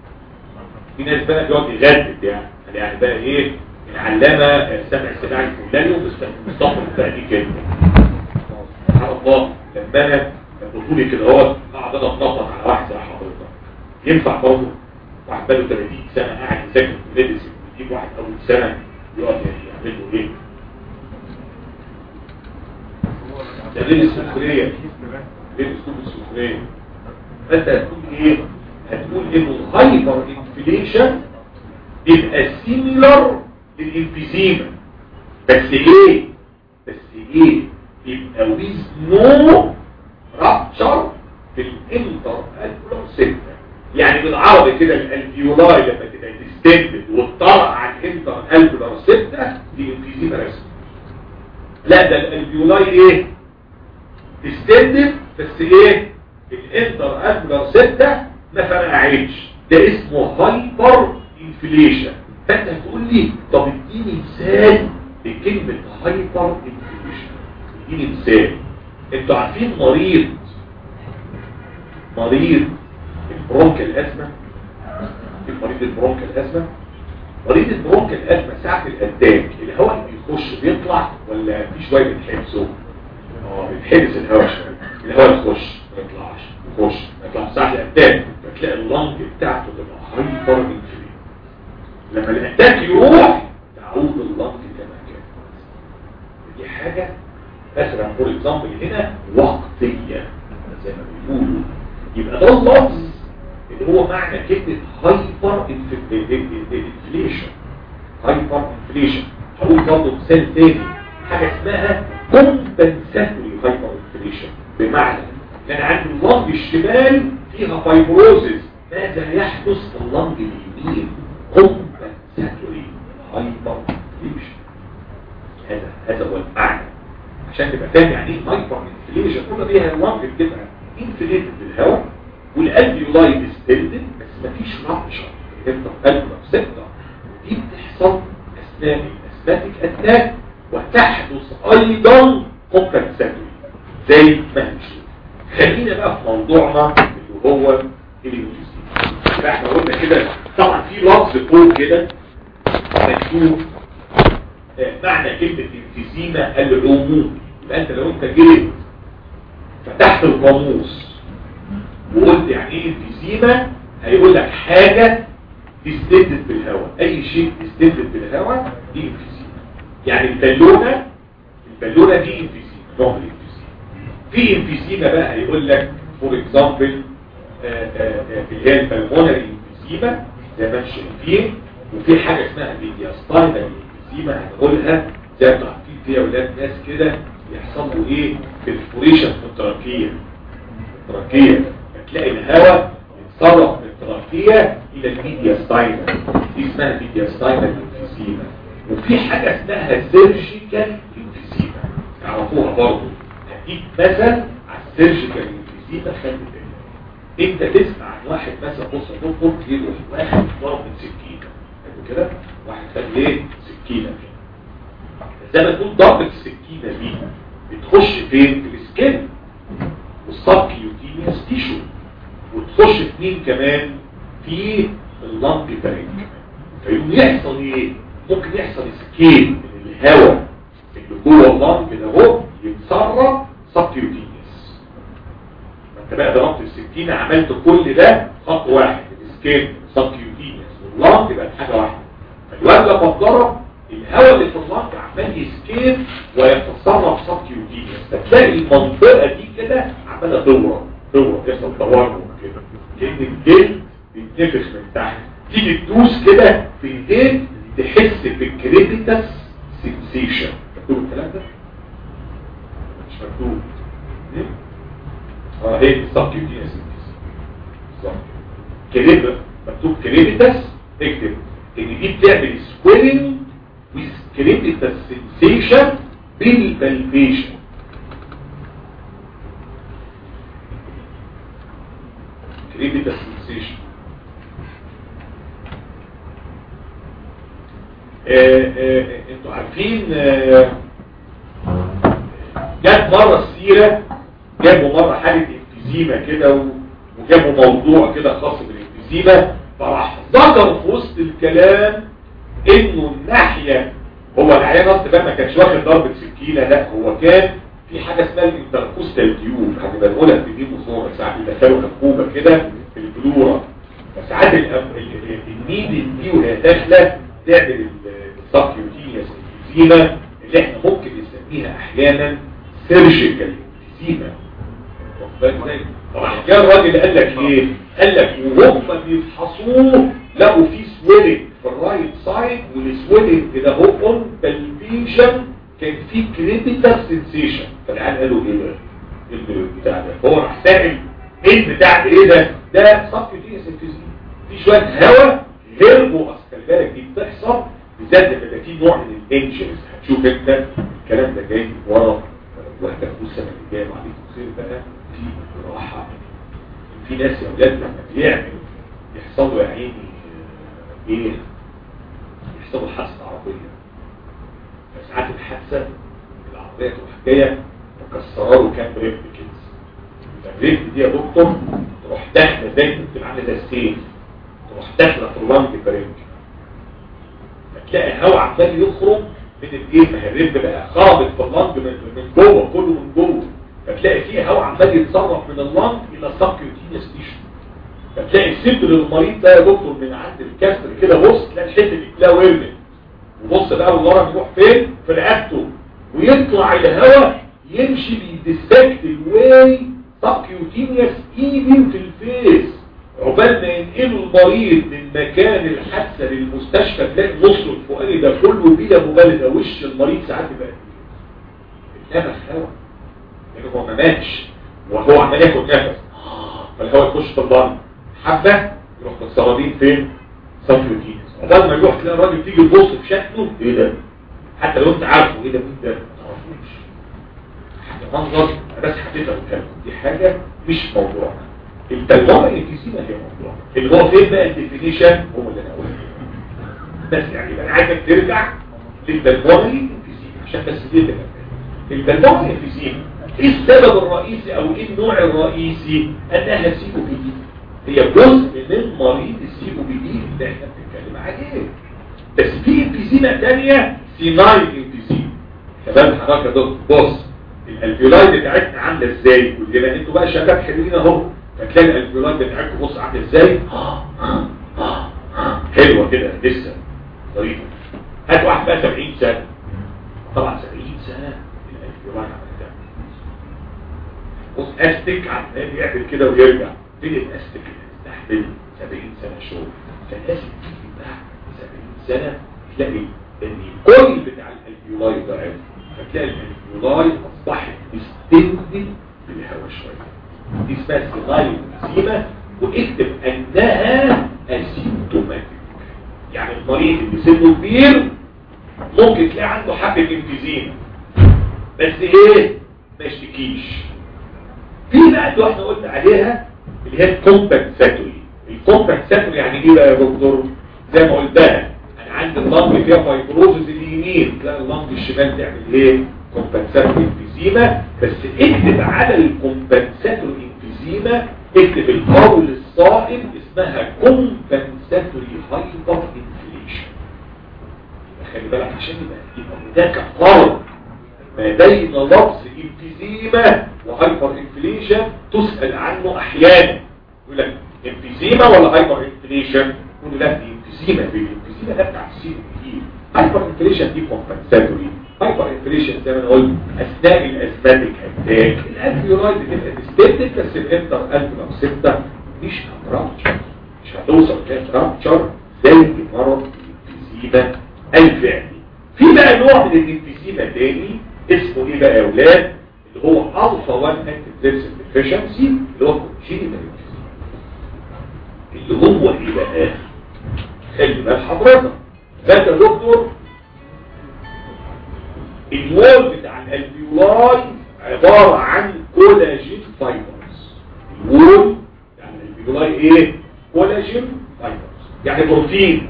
Speaker 1: في ناس بقى بيقعد يغدد يعني يعني بقى ايه العلامه سمع السماع الفلاني ومستقبل بقى دي كلمه سبحان الله لما انا بطولي كده اهوت قاعد انا اتنطط على واحد زي حضرتك ينفع برضه واحد بقاله 30 سنه قاعد يذاكر في ميديسن ويجيب واحد اول سنه يقعد يعمل له ايه؟ ده غير السخريه غير اسلوب السخريه فانت هتقول ايه؟ هتقول انه الهايبر انفليشن بيبقى سيميلر للانفيزيما بس ايه؟ بس ايه؟ بيبقى ويز نو رابتشر في الانتر الفلور سيستم يعني بالعربي كده الالفيولاي لما تبقى ديستندد وتطلع على الانتر الفلور سيستم دي انفيزيما رسمي لا ده الالفيولاي ايه؟ ديستندد بس ايه؟ الانتر الفلور سيستم ما فرقعتش ده اسمه هايبر انفليشن فانت هتقول لي طب اديني مثال لكلمه هايبر انفليشن اديني مثال انتوا عارفين مريض مريض البرونكال ازمه في مريض البرونكال ازمه مريض البرونكال ازمه ساعه الاتاك الهواء اللي بيخش بيطلع ولا في شويه بيتحبسوا اه بيتحبس الهواء شويه الهواء يخش ما يطلعش يخش ما يطلعش ساعه الاتاك فتلاقي اللنج بتاعته تبقى هايبر انفليشن لما الاتاك يروح تعود اللنج كما كان دي حاجه مثلا فور اكزامبل هنا وقتيه زي ما بيقولوا يبقى ده اللفظ اللي هو معنى كلمه هايبر انفليشن هايبر انفليشن هقول برضه مثال تاني حاجه اسمها كومبنساتوري هايبر انفليشن بمعنى ان انا عندي اللنج الشمال فيها فايبروزز ماذا يحدث في اللنج اليمين كومبنساتوري هايبر انفليشن هذا هذا هو المعنى عشان تبقى فاهم يعني ايه هايبر انفليشن قلنا بيها اللنج بتبقى انفليتد بالهواء والقلب يلاي ديستندد بس مفيش رابشر انت قلب سكتة دي بتحصل اثناء الاسماتيك اتاك وتحدث ايضا كومبنساتوري زي ما هنشوف خلينا بقى في موضوعنا اللي هو الانفيزيما احنا قلنا كده طبعا في لفظ فوق كده مكتوب معنى كلمة انفيزيما العموم يبقى انت لو انت جيت فتحت القاموس وقلت يعني ايه انفيزيما هيقول لك حاجة ديستندد بالهواء اي شيء ديستندد بالهواء دي انفيزيما يعني البالونة البالونة دي انفيزيما نوع من الانفيزيما في انفيزيما بقى هيقول لك فور اكزامبل اللي هي البلمونري انفيزيما زي ما انتم شايفين وفي حاجة اسمها الميدياستاينال انفيزيما هنقولها زي ما عارفين فيها اولاد ناس كده يحصل له ايه بالفوريشن في التراكيه التراكيه تلاقي الهواء يتصرف من التراكيه الى الميدياستاينال دي اسمها ميدياستاينال انفيزيما وفي حاجة اسمها سيرجيكال انفيزيما تعرفوها برضه هديك مثل على السيرجيكال انفيزيما خلي بالك انت تسمع عن واحد مثلا بص يا دكتور يروح واحد ضرب من سكينه حلو كده واحد خد ايه سكينه كده زي ما تقول ضربه السكينه دي بتخش فين في السكين والسبكيوتينيوس تيشو وتخش في مين كمان في اللنج بارينج فيقوم يحصل ايه ممكن يحصل سكين من الهواء اللي جوه اللنج ده اهو يتسرب سبكيوتينيوس ما انت بقى ضربت السكينه عملت كل ده خط واحد السكين سبكيوتينيوس واللنج يبقى حاجه واحده فالواد لما اتضرب الهواء اللي في اللنج عمال يسكين ويتسرب سبكيوتينيوس فتلاقي المنطقه دي كده عماله تورم تورم يحصل تورم كده كأن الجلد بيتنفخ من تحت تيجي تدوس كده في ايديك تحس بالكريبيتس سنسيشن مكتوب الكلام ده مش مكتوب ليه؟ اه هي السبكيوتينيوس بالظبط كريب مكتوب كريبيتس اكتب ان دي بتعمل سويلنج with كريبيتس سنسيشن بالبلبيشن كريبيتس سنسيشن انتوا عارفين آه، جت مرة السيرة جابوا مرة حالة انفيزيما كده و- وجابوا موضوع كده خاص بالانفيزيما فراح ذكر في وسط الكلام انه الناحية هو العيان اصلا بقى ما كانش واخد ضربة سكينة لا هو كان في حاجة اسمها الانتركوستال تيوب هتبقى نقولها في دي مصورة ساعات بيدخلوا انبوبة كده في البلورة فساعات الأم- ال- ال- النيد دي وهي داخلة تعمل السبكيوتينيوس انفيزيما اللي احنا ممكن نسميها احيانا سيرجيكال انفيزيما واخد بالك ازاي؟ راح جه الراجل قال لك ايه قال لك وهم بيفحصوه لقوا في سويلنج في الرايت سايد والسويلنج ده هو اون بالبيشن كان في كريتيكال سنسيشن فالعيال قالوا ايه ده ايه البتاع ده هو راح سائل ايه البتاع ده ايه ده ده سبكيوتينيوس انفيزيما في شويه هواء هربوا اصل خلي بالك دي بتحصل بالذات لما يبقى في نوع من الانجلز هتشوف انت الكلام ده جاي ورا وهتاخدوه السنه اللي جايه وعليكم خير بقى في جراحه في ناس يا اولاد لما بيعمل يحصل له يا عيني آه، ايه يحصل له حادثه عربيه فساعات الحادثه العربيه تروح جايه مكسره له كام ريب كده الريب دي يا دكتور تروح داخله زي ما بتبقى عامله زي السيف تروح داخله في اللنج بريك فتلاقي هواء عمال يخرج من الايه ما هي الرب بقى خابط في اللنج من من جوه كله من جوه فتلاقي فيه هواء عمال يتصرف من اللنج الى سبكيوتينيوس تيشو فتلاقي صدر المريض ده يا دكتور من عند الكسر كده بص تلاقي الحته دي تلاقي ورمت وبص بقى الورم يروح فين في رقبته ويطلع الهواء يمشي بيدسكت الواي سبكيوتينيوس ايفن في الفيس عقبال ما ينقلوا المريض من مكان الحادثه للمستشفى تلاقي النص الفوقاني ده كله بلا مبالغه وش المريض ساعات يبقى اتنفخ هوا لانه هو ما ماتش وهو عمال ياخد نفس فالهواء يخش في اللنج حبه يروح متسربين فين؟ سبكيوتينيوس عقبال ما يروح تلاقي الراجل تيجي تبص في شكله ايه ده؟ حتى لو انت عارفه ايه ده مين ده؟ ما تعرفوش حاجه منظر انا بس حبيتها قدامكم دي حاجه مش موضوعنا التجربه الانفيزيما هي موضوع اللي هو فين بقى الديفينيشن هو اللي انا قلته بس يعني يبقى انا عايزك ترجع للبلغومه الانفيزيما عشان بس دي تبقى فاهم. البلغومه الانفيزيما ايه السبب الرئيسي او ايه النوع الرئيسي انها سيبو بي دي هي جزء من مريض السيبو بي دي اللي احنا بنتكلم عليه بس في انفيزيما ثانيه سينايل انفيزيما شباب حضرتك يا دكتور بص الالفيولاي بتاعتنا عامله ازاي يبقى انتوا بقى شباب حلوين اهو فتلاقي الالفيولاي بتاعتكم بص عامله ازاي حلوه كده لسه ظريفه هات واحد بقى 70 سنه طبعا 70 سنه الالفيولاي عملت كده بص استك عمال يعمل كده ويرجع فين الاستك اللي يستحمل 70 سنه شغل فلازم تيجي بعد 70 سنه تلاقي ان الكل بتاع الالفيولاي ده عارف فتلاقي الالفيولاي اصبحت مستندل بالهواء شويه دي اسمها سيغاي الانزيمة واكتب انها اسيمتوماتيك يعني ممكن تلاقي عنده حبه انفيزيما بس ايه ما يشتكيش في بقى اللي احنا قلنا عليها اللي هي الكومبنساتوري الكومبنساتوري يعني ايه بقى يا دكتور زي ما قلتها انا عندي اللنج فيها فايبروزز اليمين تلاقي اللنج الشمال تعمل ايه كومبنساتوري انفيزيما بس اكتب على الكومبنساتوري انفيزيما اكتب القول الصائم اسمها كومبنساتوري هايبر انفليشن خلي بالك عشان يبقى هناك فرق ما بين لفظ انفيزيما وهايبر انفليشن تسأل عنه احيانا يقول لك انفيزيما ولا هايبر انفليشن يقول لا دي انفيزيما دي الانفيزيما ده بتاع السين دي هايبر انفليشن دي كومبنساتوري هايبر انفليشن زي ما انا قلت اثناء الازماتيك اتاك الانفيورايد بتبقى ديستنتد بس الانتر انفلر سته مش هترابتشر مش هتوصل لترابتشر زي مرض الانفيزيما الفعلي في بقى نوع من الانفيزيما تاني اسمه ايه بقى يا اولاد اللي هو الفا 1 انتي ديفيشنسي اللي هو كونجينيتال اللي هو ايه بقى خلي بال حضرتك ده يا دكتور الوول بتاع الالفيولاي عبارة عن كولاجين فايبرز الوول بتاع الالفيولاي ايه كولاجين فايبرز يعني بروتين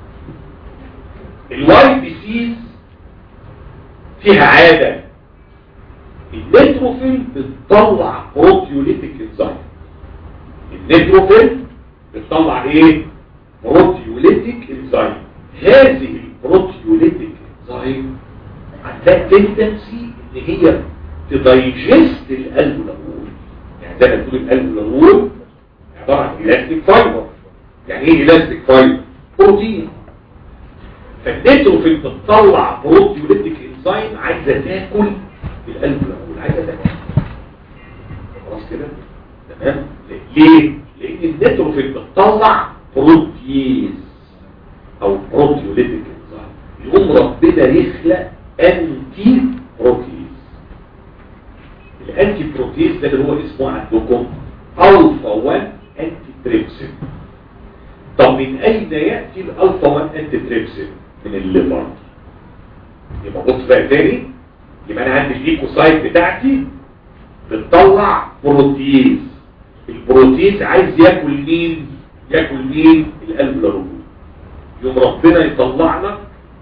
Speaker 1: الواي بي سيز فيها عادة النيتروفيل بتطلع بروتيوليتيك انزايم النيتروفيل بتطلع ايه بروتيوليتيك انزايم هذه البروتيوليتيك انزايم عندها تندنسي ان هي تدايجست القلب الاول يعني زي ما تقول القلب الاول عباره عن الاستيك فايبر يعني ايه الاستيك فايبر بروتين فالنيتروفيل بتطلع بروتيوليتيك انزايم عايزه تاكل القلب الاول عايزه تاكل خلاص كده تمام ليه لان النيتروفيل بتطلع بروتيز او بروتيوليتيك انزايم يقوم ربنا يخلق انتي بروتيز الانتي بروتيز ده اللي هو اسمه عندكم الفا 1 انتي تريبسين طب من اين ياتي الالفا 1 انتي تريبسين من الليفر يبقى بص بقى تاني يبقى انا عندي الليكوسايت بتاعتي بتطلع بروتيز البروتيز عايز ياكل مين ياكل مين القلب الرجل يوم ربنا يطلع لك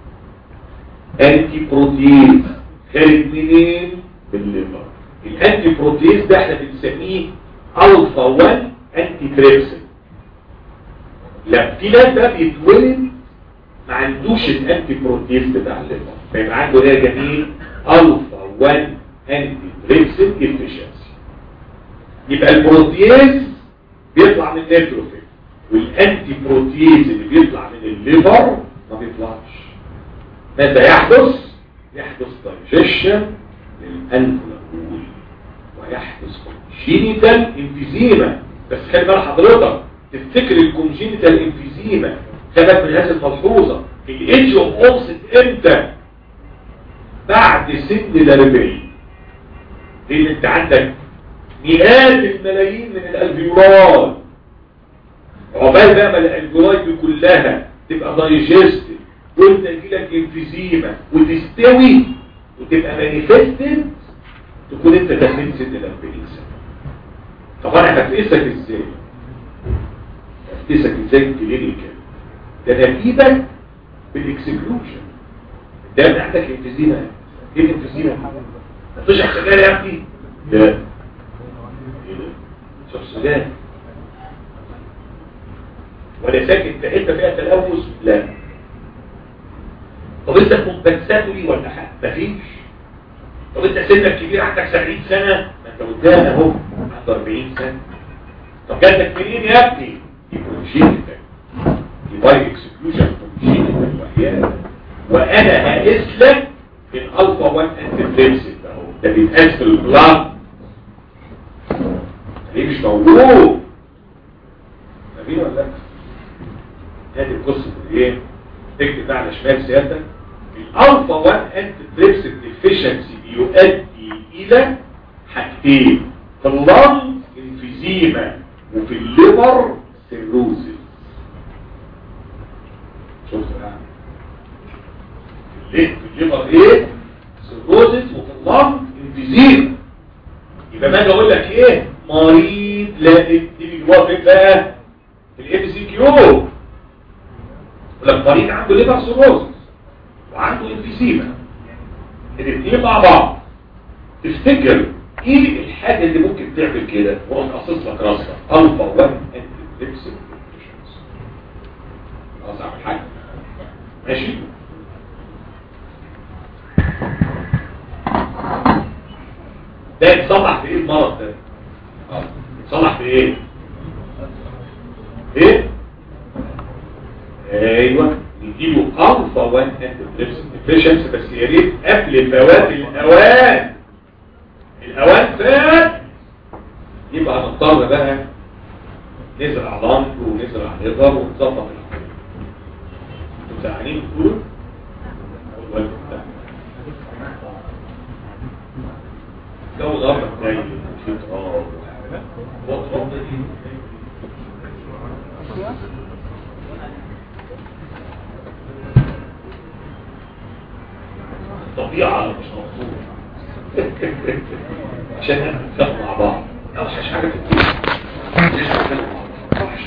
Speaker 1: انتي بروتيز خارج منين من الليفر الانتي بروتيز ده احنا بنسميه الفا 1 انتي تريبسين لا في ناس بقى بيتولد ما عندوش الانتي بروتيز بتاع الليفر فيبقى عنده ايه جميل الفا 1 انتي تريبسين افيشنسي يبقى البروتيز بيطلع من النيتروفيل والانتي بروتيز اللي بيطلع من الليفر ما بيطلعش ماذا يحدث يحدث دايجيشن للقلب الاول ويحدث كونجينيتال انفيزيما بس خلي بال حضرتك تفتكر الكونجينيتال انفيزيما خلك من هذه الملحوظه الايدج اوف اونست امتى بعد سن الاربعين لان انت عندك مئات الملايين من الالفيولاي عقبال بقى ما الالفيولاي دي كلها تبقى دايجستد وانت يجيلك انفيزيما وتستوي وتبقى مانيفستد تكون انت داخل سن ال 40 سنه طب انا هتقيسك ازاي؟ هتقيسك ازاي كلينيكال ده نتيجه بالاكسكلوجن ده انت عندك انفيزيما ايه الانفيزيما؟ هتشرب سجاير يا ابني؟ لا ايه ده؟ تشرب سجاير ولا ساكن في حته فيها تلوث؟ لا طب انت كومبنساتوري ولا حاجه مفيش طب انت سنك كبير عندك 70 سنه ما انت قدام اهو عنده 40 سنه طب جاتك منين يا ابني كونجينيتال يبقى اكسكلوجن كونجينيتال وهي وانا هقيس لك الالفا 1 انتي اهو ده بيتقاس في البلاد ليه مش موجود فاهمين ولا لا هذه القصه ايه تكتب بقى على شمال سيادتك الالفا 1 انتي تريبسين ديفيشنسي بيؤدي الى حاجتين في اللنج انفيزيما وفي الليفر سيروزيس شوف بقى في الليفر ايه سيروزس وفي اللنج انفيزيما يبقى ما اجي اقول لك ايه مريض لا دي جوه فين بقى في الام سي كيو يقول لك مريض عنده ليفر سيروزس وعنده انفيزيما الاثنين مع بعض تفتكر ايه الحاجه اللي ممكن تعمل كده واقوم قاصص لك راسها الفا 1 انتي ليبسين خلاص اعمل حاجه ماشي ده يتصلح في ايه المرض ده اه يتصلح في ايه ايه ايوه نجيبه الفا 1 انتي ليبسين بس يا ريت قبل فوات الاوان الاوان فات يبقى هنضطر بقى نزرع لانك ونزرع ليفر ونظبط الحاجات متعانين تقول والوالد بتاعنا جو ضرب زي في تراب وتراب الطبيعة مش مفهومة عشان نتفق مع بعض اوحش حاجه في الدنيا ليش نتفق مع بعض اوحش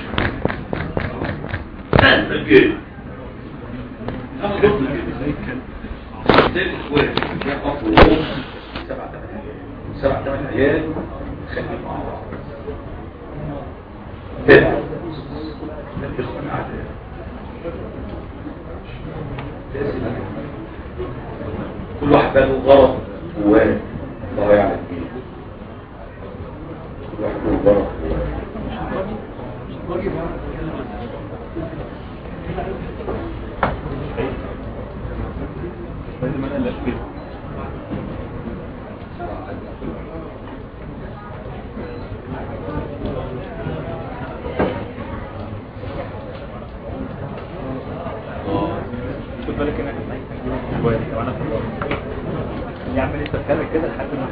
Speaker 1: حاجه الجيل انا ضد الجيل زي الاخوات كان اب وام سبع ثمان عيال سبع ثمان عيال خليهم مع بعض كده الاخوه الاعداء كل واحد بقى له غرض جواه الله يعلم ايه كل واحد له غرض
Speaker 2: خد بالك انك جواني كمان في الوقت يا عم لسه بتكلم كده لحد ما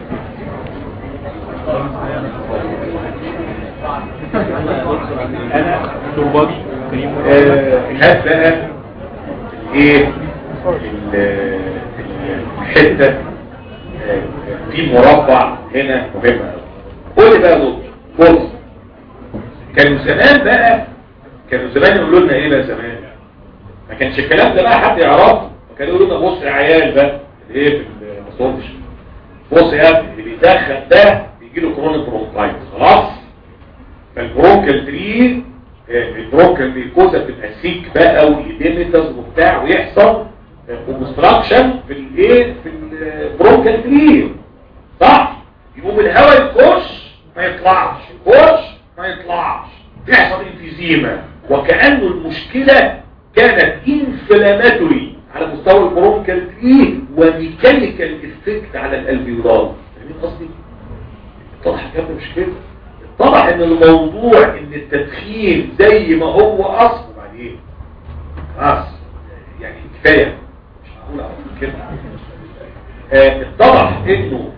Speaker 2: انا ترباجي كريم
Speaker 1: هات بقى ايه ال- ال- الحته آه، في مربع هنا مهم قوي قول لي بقى يا دكتور بص كانوا زمان بقى كانوا زمان يقولوا لنا ايه بقى زمان ما كانش الكلام ده بقى حد يعرفه كانوا يقولوا لنا بص يا عيال بقى ايه في المصونش بص يا ابني اللي بيدخن ده بيجي له كرونيك برونكايتس خلاص فالبرونكال تري البرونكال ميكوزا بتبقى سيك بقى وايديميتاس وبتاع ويحصل اوبستراكشن في الايه في البرونكال تري صح يقوم الهواء يخش ما يطلعش يخش ما يطلعش يحصل انفيزيما وكأنه المشكلة كانت انفلاماتوري على مستوى البرونكال تري وميكانيكال افكت على الالفيولار فاهمين قصدي؟ اتضح كده مش كده اتضح ان الموضوع ان التدخين زي ما هو اصل بعدين خلاص يعني كفايه مش هقول اقول كده آه، اتضح انه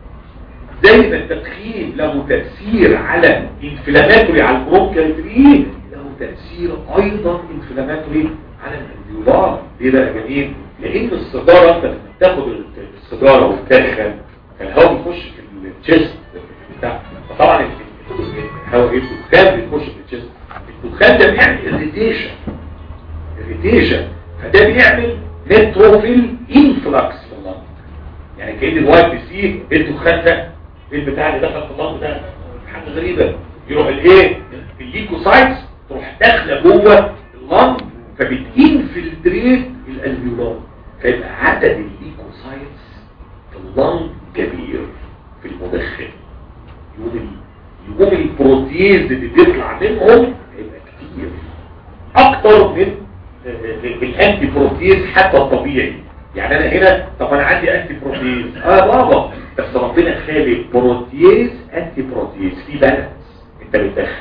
Speaker 1: زي ما التدخين له تأثير على انفلاماتوري على البرونكال تري له تأثير ايضا انفلاماتوري على الالفيولار ليه بقى يا جميل لان السيجاره انت لما تاخد السيجاره وتدخن الهواء بيخش في التشيست بتاع فطبعا الهواء ايه الدخان بيخش في التشيست الدخان ده بيعمل اريتيشن اريتيشن فده بيعمل نيتروفيل انفلكس في اللنج يعني كأن الواي بي سي الدخان ده ايه البتاع اللي دخل في اللنج ده حاجه غريبه يروح الايه الليكوسايتس تروح داخله جوه اللنج فبتنفلتريت الالفيولار فيبقى عدد الليكوسايتس في اللنج كبير في المدخن يقوم ال- يقوم البروتيز اللي بيطلع منهم هيبقى كتير اكتر من الانتي بروتيز حتى الطبيعي يعني انا هنا طب انا عندي انتي بروتيز اه بابا بس ربنا خالق بروتيز انتي بروتيز في بالانس انت بتدخل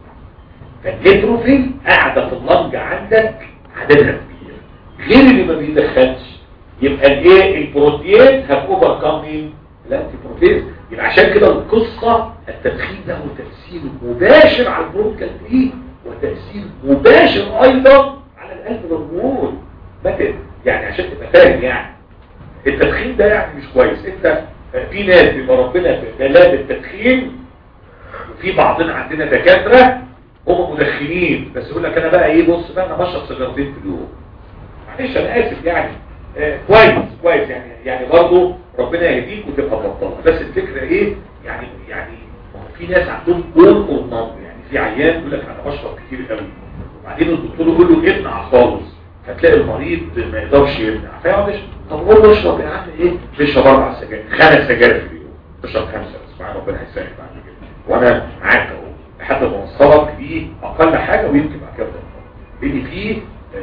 Speaker 1: فالنيتروفيل قاعده في اللنج عندك عددها كبير غير اللي ما بيدخلش يبقى الايه البروتيز هتوفر كام مين الانتي بروتيز يبقى عشان كده القصه التدخين له تاثير مباشر على البرونكال تري وتاثير مباشر ايضا على القلب والنور مثلا يعني عشان تبقى فاهم يعني التدخين ده يعني مش كويس انت في ناس بيبقى ربنا في بلاد التدخين وفي بعضنا عندنا دكاتره هم مدخنين بس يقول لك انا بقى ايه بص بقى انا بشرب سيجارتين في اليوم معلش انا اسف يعني آه كويس كويس يعني يعني برضه ربنا يهديك وتبقى بطلة بس الفكره ايه يعني يعني ما هو في ناس عندهم كل قرنان يعني في عيان يقول لك انا بشرب كتير قوي وبعدين الدكتور يقول له امنع خالص فتلاقي المريض ما يقدرش يمنع فيقعد يشرب طب قول له اشرب يا عم ايه بيشرب اربع سجاير خمس سجاير في اليوم بيشرب خمسه بس مع ربنا هيسهل بعد كده وانا معاك اهو لحد ما اوصلك دي اقل حاجه ويمكن بعد كده لان في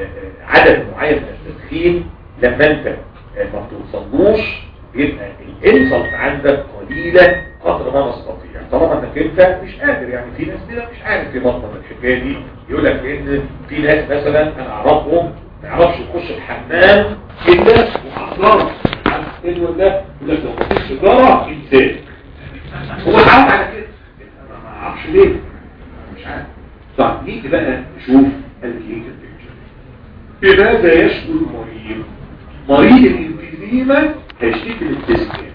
Speaker 1: عدد معين من التدخين لما انت ما بتوصلوش يبقى الانسلت عندك قليله قدر ما نستطيع طالما انك انت مش قادر يعني في ناس كده مش عارف يبطل الحكايه دي يقول لك ان في ناس مثلا انا اعرفهم ما يعرفش يخش الحمام كده وعصاره عارف ايه ده يقول لك لو مفيش سيجاره انسان هو اتعود على كده ما اعرفش ليه مش عارف طيب نيجي بقى نشوف الكلينيكال بيكتشر بماذا يشكو المريض مريض الانفيزيما هيشتكي من التسكين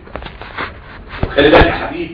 Speaker 1: وخلي بالك يا حبيبي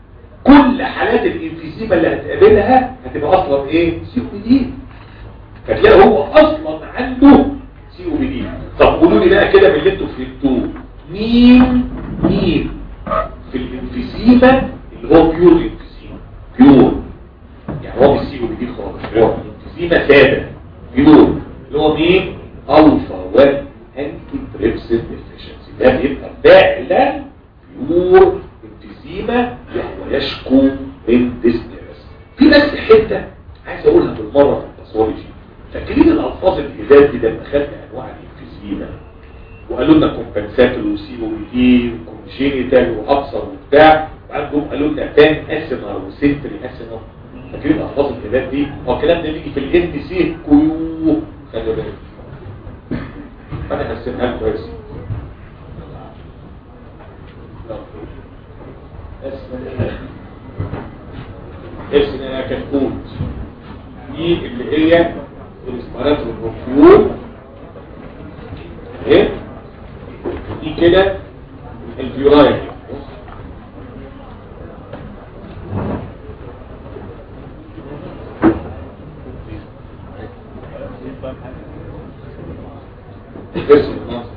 Speaker 1: كل حالات الانفيزيما اللي هتقابلها هتبقى اصلا ايه سي او بي دي فتلاقي هو اصلا عنده سي او بي دي طب قولوا لي بقى كده من اللي انتوا فهمتوه مين مين في الانفيزيما اللي هو بيور انفيزيما بيور يعني هو مش سي او بي دي خالص هو انفيزيما ساده بيور اللي هو مين الفا 1 انتي تريبسين ديفيشنسي ده بيبقى فعلا بيور انفيزيما وهو يشكو من ديسنيرس في بس حته عايز اقولها بالمره في الباثولوجي فاكرين الالفاظ الجداد دي لما خدنا انواع الانفيزيما وقالوا لنا كومبنساتور وسي او دي وكونجينيتال واكثر وبتاع وعندهم قالوا لنا تان اسينر وسنتري اسينر فاكرين الالفاظ الجداد دي هو الكلام ده بيجي في الان دي سي كيو خلي بالك فانا هسيبها لكم كويس اسمها كتكوت دي اللي هي الاسمارات البروفيول ايه دي كده الفيورايا اسم المنظر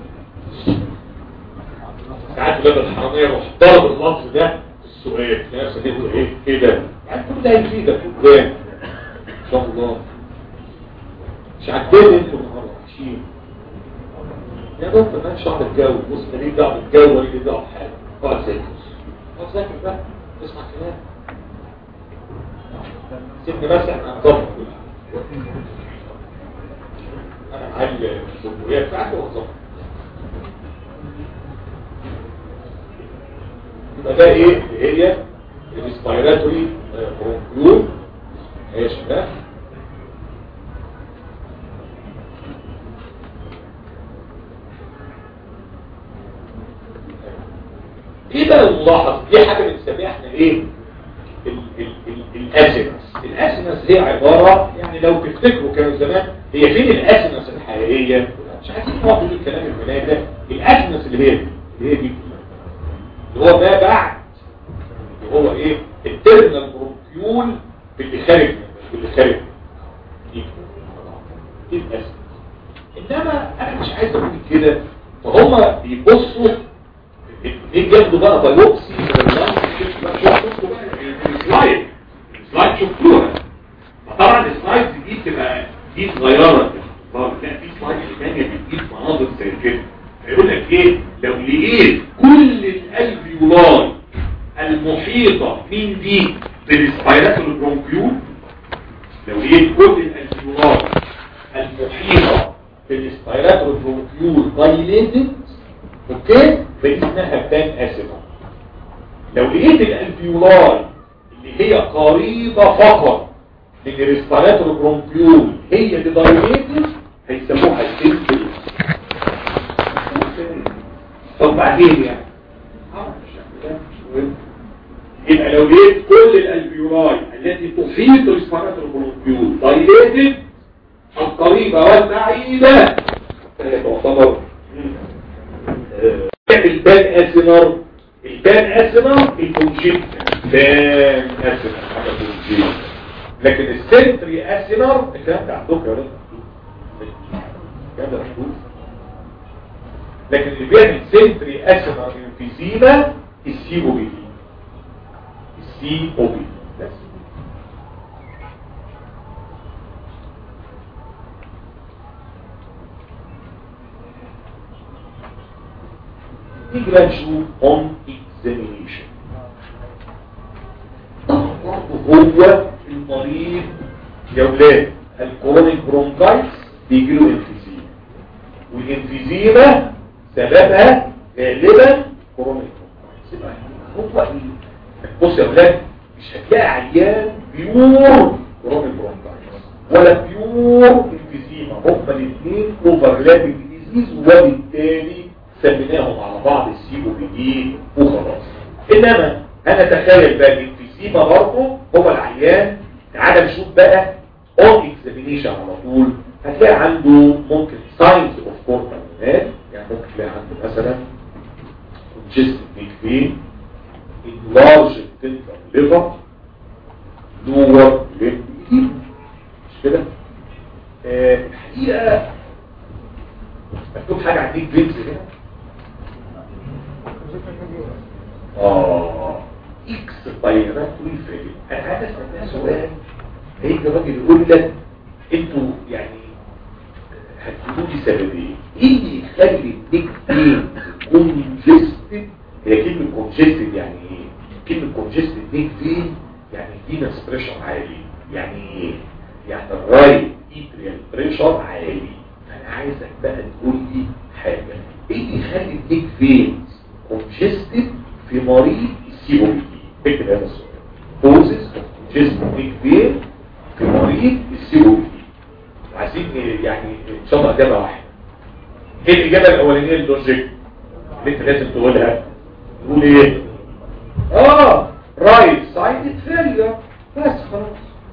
Speaker 1: ساعات ولاد الحرامية يروح ضرب اللفظ ده في السؤال تلاقي سنته ايه ايه ده يعني كل ده هيفيدك قدام ان شاء الله مش عاجبني انتوا النهارده وحشين يا دكتور ما شهر الجو بص ماليش دعوه بالجو ولا ليه دعوه بحاجه اقعد ذاكر اقعد ذاكر بقى اسمع كلام سيبني بس احنا هنظبط كل حاجه انا معايا الجمهوريه بتاعتي وهظبط يبقى ده ايه اللي هي الريسبيراتوري برونكيول ايش ده ايه بقى الملاحظ دي حاجه بنسميها احنا ايه الاسينس الاسينس هي عباره يعني لو تفتكروا كانوا زمان هي فين الاسينس الحقيقيه مش عايزين نقعد الكلام الفلاني ده الاسينس اللي هي اللي هي دي اللي هو ما بعد اللي هو ايه الترمينال برونكيول اللي خارج اللي خارج دي دي الاسينس انما انا مش عايز اقول كده فهم بيبصوا ايه بياخدوا بقى بايوبسي السلايد السلايد شفتوها طبعا السلايد دي بتبقى دي صغيره لا في سلايد ثانيه بتجيب مناظر زي كده هيقول لك ايه لو لقيت كل الالفيولاي المحيطه من دي بالسبايرات البرونكيول لو لقيت كل الالفيولاي المحيطه بالسبايرات البرونكيول دايليتد اوكي فاسمها بان اسيما لو لقيت الالفيولاي اللي هي قريبة فقط من الريسبيراتور برونكيول هي اللي دايليتد هيسموها السيمبل طب بعدين يعني يبقى لو لقيت كل الالفيولاي التي تحيط الريسبيراتور برونكيول دايليتد القريبة والبعيدة فهي تعتبر البان اسنر البان اسنر الكونجيت بان اسنر حاجه كونجيت لكن السنتري اسنر الكلام ده عندكم يا ولاد الكلام ده مكتوب لكن اللي بيعمل سنتري اسنر انفيزيما السي او بي السي او بي بس نيجي بقى نشوف اون اكزامينيشن هو المريض يا ولاد الكورونيك برونكايتس بيجي له انفيزيما والانفيزيما سببها غالبا كورونيك برونكايتس هو بص يا ولاد مش هتلاقي عيان بيور كورونيك برونكايتس ولا بيور انفيزيما هما الاثنين اوفرلابنج ديزيز وبالتالي سميناهم على بعض السي او بي دي وخلاص انما انا تخيل بقى الانفيزيما برضه هو العيان تعالى نشوف بقى اون اكزامينيشن على طول هتلاقي عنده ممكن ساينز اوف كورتالينات يعني ممكن تلاقي عنده مثلا congested neck pain enlarged central liver lower limb مش كده آه الحقيقه مكتوب حاجه عن النيك فينز هنا اه اكس طيارات ويفرق انا عايز اسال سؤال هيجي راجل يقول لك انتوا يعني هتقولوا لي سببين ايه اللي يخلي النيك فين كونجستد هي كلمه كونجستد يعني ايه كلمه كونجستد نيك فين يعني فينس بريشر عالي يعني ايه يعني الرايت ايتريال بريشر عالي انا عايزك بقى تقول لي حاجه ايه اللي يخلي النيك فين كونجستد في مريض السي او بي دي اكتب هذا السؤال كوزز كونجستد نيك فين في مريض السي او بي دي عايزين يعني ان شاء الله اجابه واحده ايه الاجابه الاولانيه اللوجيك اللي انت لازم تقولها تقول ايه اه رايت سايد فيلير بس خلاص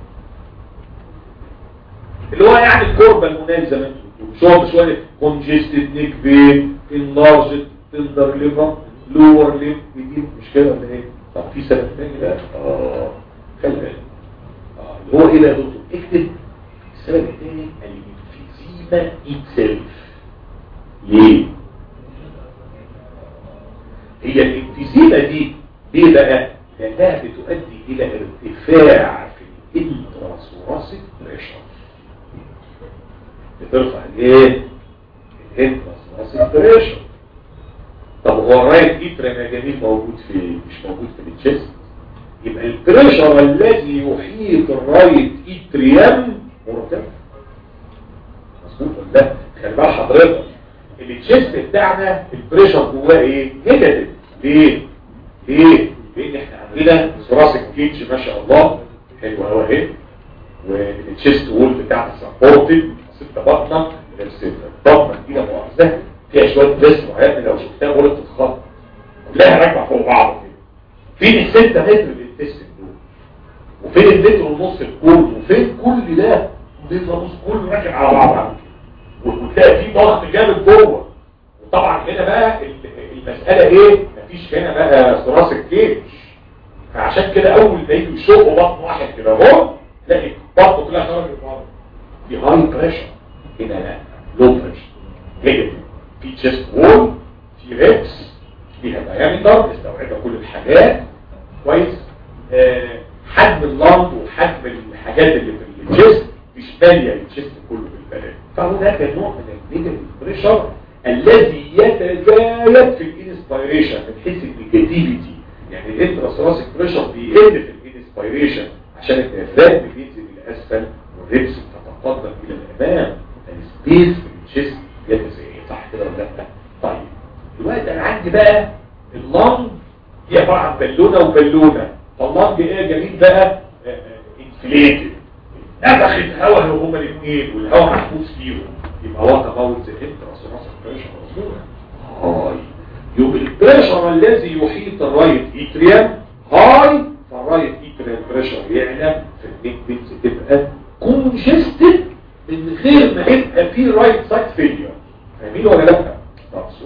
Speaker 1: اللي هو يعني الكوربه المنال زي ما انتم بتقولوا شويه شويه كونجستد نيك فين انلارجد تندر ليفر لور ليف دي مش كده ولا ايه طب في سبب تاني بقى اه خلي بالك اه اللي هو ايه بقى يا دكتور اكتب السبب الثاني الانفيزيما ايتسيلف ليه هي الانفيزيما دي ليه بقى لانها بتؤدي الى ارتفاع في الانتراسوراسيك بريشر بترفع الايه الانتراسوراسيك بريشر طب هو الرايت ايترم يا جميل موجود في مش موجود في التشيست يبقى البريشر الذي يحيط الرايت ايتريم مرتفع مظبوط ولا لا خلي بال حضرتك التشيست بتاعنا البريشر جواه ايه نيجاتيف ليه ليه لان احنا عندنا ثراسك كيتش ما شاء الله حلو قوي اهي والتشيست وول بتاعنا سبورتد ستة بطنه البطنه دي لا مؤاخذه فيها شويه جسم معين لو شفتها قلت تتخط كلها راكبه فوق بعض كده فين الستة متر للتست دول وفين المتر ونص الكول وفين كل ده متر ونص كله راكب على بعض وتلاقي في ضغط جامد جوه وطبعا هنا بقى المسألة ايه مفيش هنا بقى ثراس الكيج فعشان كده اول ما يجوا يشقوا بطن واحد كده اهو تلاقي بطنه كلها خرجت بره في هاي بريشر هنا لا لو بريشر هنا في تشيست وول في ريبس فيها دايمتر مستوعبه كل الحاجات كويس آه حجم اللمب وحجم الحاجات اللي في الجسم مش ماليه الجسم كله بالبلد فهناك نوع من النيجاتيف بريشر الذي يتزايد في الانسبيريشن من حيث النيجاتيفيتي يعني الانتراسوراسيك بريشر بيقل في الانسبيريشن عشان الدافات بينزل الى اسفل والريبس تتقدم الى الامام السبيس في الجسم يتزايد صح كده ولا لا طيب دلوقتي انا عندي بقى اللنج دي عباره عن بالونه وبالونه فاللنج ايه يا جميل بقى انفليتد نفخت هواء هما الاثنين والهواء محبوس فيهم يبقى هو تموت زي انتراسوراسيك بريشر مظبوط هاي يبقى البريشر الذي يحيط الرايت ايتريم هاي فالرايت ايتريم بريشر يعلى في النيك بينز تبقى كونجستد من غير ما يبقى في رايت سايد فيلير فاهمين ولا لا؟ طب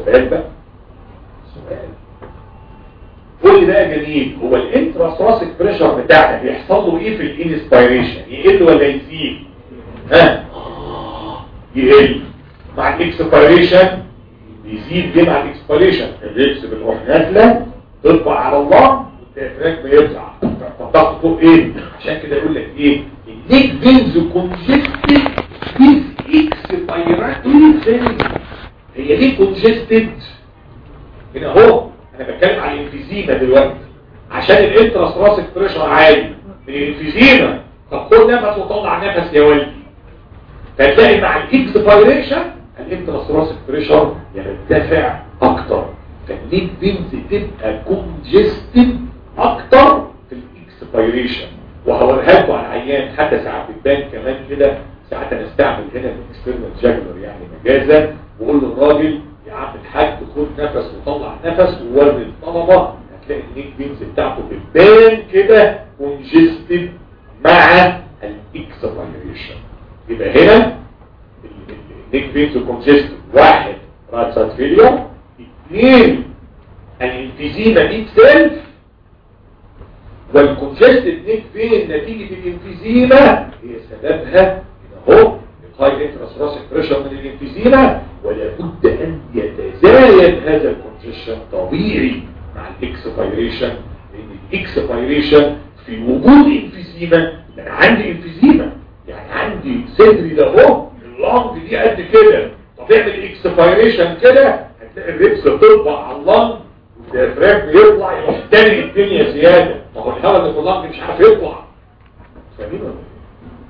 Speaker 1: سؤال بقى سؤال قول لي بقى جميل هو الانتراستراسيك بريشر بتاعنا بيحصل له ايه في الانسبيريشن يقل ولا يزيد ها يقل مع الاكسبيريشن يزيد ليه مع الاكسبيريشن الريبس بتروح نازله تطبع على الله والتفراج بيطلع فالضغط فوق ايه عشان كده يقول لك ايه النيك فينز كونجستد with expiratory cells هي ليه كونجستد هنا اهو انا بتكلم عن الانفيزيما دلوقتي عشان الانتراستراسيك بريشر عالي من الانفيزيما طب خد نفس وطلع نفس يا ولدي فتلاقي مع الاكسبيريشن الانتراستراسيك بريشر يرتفع اكتر فالنيك بينز تبقى كونجستد اكتر في الاكسبيريشن وهوريها لكم على العيان حتى ساعات بتبان كمان كده ساعات انا استعمل هنا الاكسترنال جاجلر يعني مجازا واقول للراجل يا عم الحاج خد نفس وطلع نفس ووري الطلبه هتلاقي النيك بينز بتاعته بتبان كده كونجستد مع الاكسبيريشن يبقى هنا النيك بينز كونجستد واحد رايت سايد فيلير اثنين الانفيزيما دي سيلف والكونجستد نيك فين نتيجة الانفيزيما هي سببها اهو الهاي انتراسراسيك بريشر من الانفيزيما ولابد ان يتزايد هذا الكونجشن طبيعي مع الاكسبيريشن لان الاكسبيريشن في وجود انفيزيما انا عندي انفيزيما يعني عندي صدري ده اهو اللنج دي قد كده طب اعمل اكسبيريشن كده هتلاقي الريبس بتطبع على اللنج والديافراجم بيطلع يروح تاني الدنيا زياده ما هو الهواء اللي في اللنج مش عارف يطلع فاهمين ولا ايه؟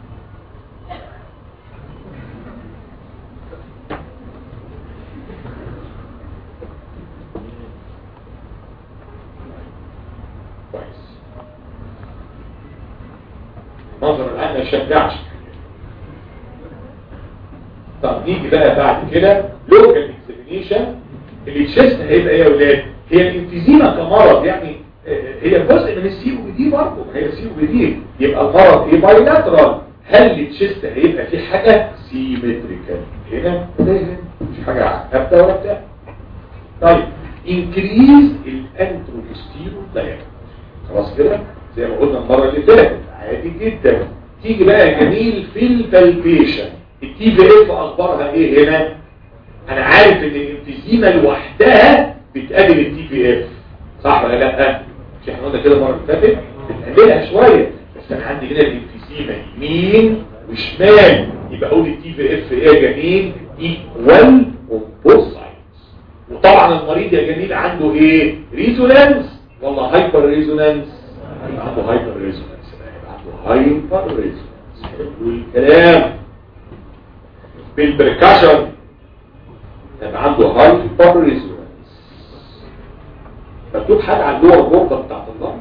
Speaker 1: كويس نظرا الان ما يشجعش طب نيجي بقى بعد كده لوكال اكزامينيشن التشيست هيبقى ايه يا اولاد هي الانفيزيما كمرض يعني آه، هي جزء من السي او بي دي برضه هي السي او بي دي يبقى المرض ايه بايلاترال هل التشيست هيبقى فيه حاجه سيمتريكال هنا ولا هنا مش حاجه ثابته ولا بتاع طيب انكريز الانتروبستيرو دايركت خلاص كده زي ما قلنا المره اللي فاتت عادي جدا تيجي بقى يا جميل في البالبيشن التي في اف اخبارها ايه هنا انا عارف ان الانفيزيما لوحدها بتقابل التي في اف صح ولا لا مش احنا قلنا كده المره اللي فاتت بتقابلها شويه بس انا عندي هنا الانفيزيما يمين وشمال يبقى اقول التي في اف ايه يا جميل ايكوال اون بوث سايدز وطبعا المريض يا جميل عنده ايه ريزونانس ولا هايبر ريزونانس عنده هايبر ريزونانس عنده هايبر ريزونانس حلو الكلام بالبركاشن يبقى عنده هايبر ريزونانس مكتوب حاجه على اللور بوردة بتاعت الله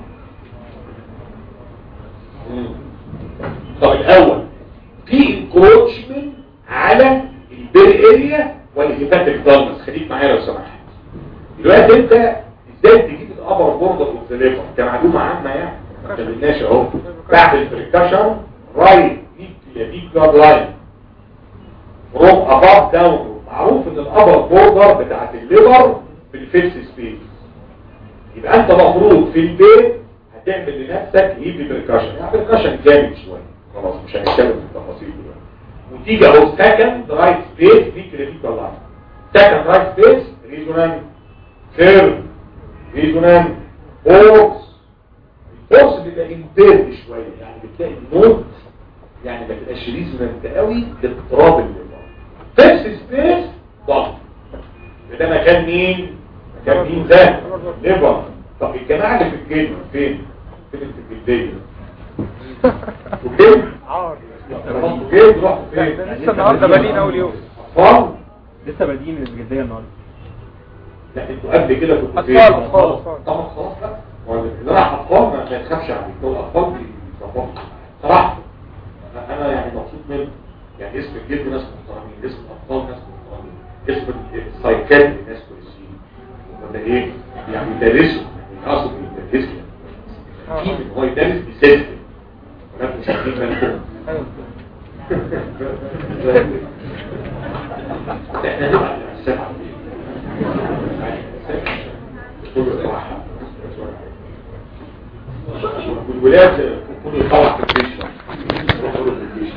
Speaker 1: طب الاول في انكروتشمنت على البير اريا والهيباتيك دارمس خليك معايا لو سمحت دلوقتي انت ازاي تجيب الابر بوردر اوف ذا ليفر كمعلومه عامه يعني ما كملناش اهو بعد البريكاشن رايت ديب ديب بلاد لاين روم اباف داون معروف ان الابر بوردر بتاعت الليفر في الفيكس سبيس يبقى انت مفروض في البيت هتعمل لنفسك هيب بريكاشن يعني بريكاشن جامد شويه خلاص مش هنتكلم في التفاصيل دلوقتي وتيجي اهو سكند رايت سبيس دي كريتيكال لاين سكند رايت سبيس ريزونانت كيرف ريزونانت فورس الفورس بيبقى امبيرد شويه يعني بتلاقي النوت يعني ما تبقاش ريزونانت قوي لاضطراب الليفر فيكس سبيس ضغط ده مكان مين مكان مين ده ليفر طب الجماعه اللي في الجلد فين فين في الجلديه وكيف وكيف رحت فين
Speaker 2: لسه النهارده بادئين اول يوم
Speaker 1: اطفال
Speaker 2: لسه بادئين الجديه النهارده
Speaker 1: لا انتوا قبل كده كنتوا فين
Speaker 2: أطفال، أطفال، أطفال.
Speaker 1: طبعا خلاص بقى هو اللي راح اطفال ما ما تخافش عليه دول الاطفال بيظبطوا صراحه انا يعني مبسوط منه يعني اسم الجلد ناس محترمين اسم الاطفال ناس محترمين اسم السايكات ناس كويسين ولا ايه يعني يدرسوا يعني اقصد يدرسوا في ان هو يدرس بسيستم ولا مش عارفين بالكم احنا نبقى السبعه كله راحة والولاد كله يطلع في الجيش يروحوا في الجيش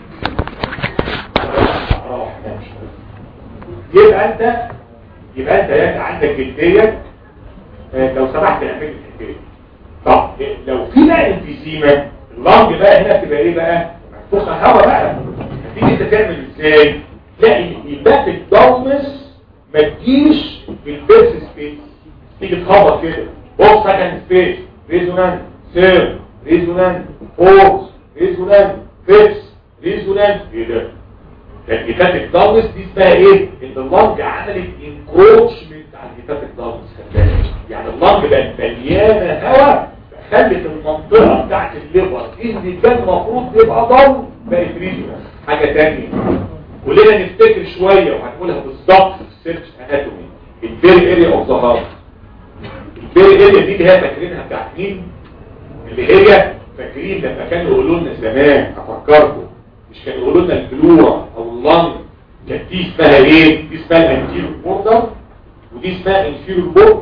Speaker 1: يبقى انت يبقى انت يبقى عندك جدية آه، لو سمحت اعمل لي الحكايه طب لو في بقى انفيزيما اللنج بقى هنا تبقى ايه بقى مفتوحه هوا بقى هتيجي انت تعمل ازاي لا يبقى الدومس ما تجيش في البيرس سبيس تيجي تخبط كده بوكس سكند سبيس ريزونانت سير ريزونانت فورس ريزونانت فيكس ريزونانت ايه ده الهيباتيك داونس دي اسمها ايه ان اللنج عملت انكروتشمنت على الهيباتيك داونس خلي بالك يعني اللنج بقت مليانه هواء خلت المنطقه بتاعت الليفر اللي كان المفروض تبقى ضم بقت ريجنال حاجه ثانيه ولنا نفتكر شويه وهنقولها بالظبط في السيرش اناتومي البير اريا اوف ذا هارت البير اريا دي اللي هي فاكرينها بتاعت مين اللي هي فاكرين لما كانوا يقولوا لنا زمان افكركم مش كانوا يقولوا لنا البلورا او اللنج كانت دي اسمها ايه دي اسمها الانتيرو بوردر ودي اسمها انفيرو بوردر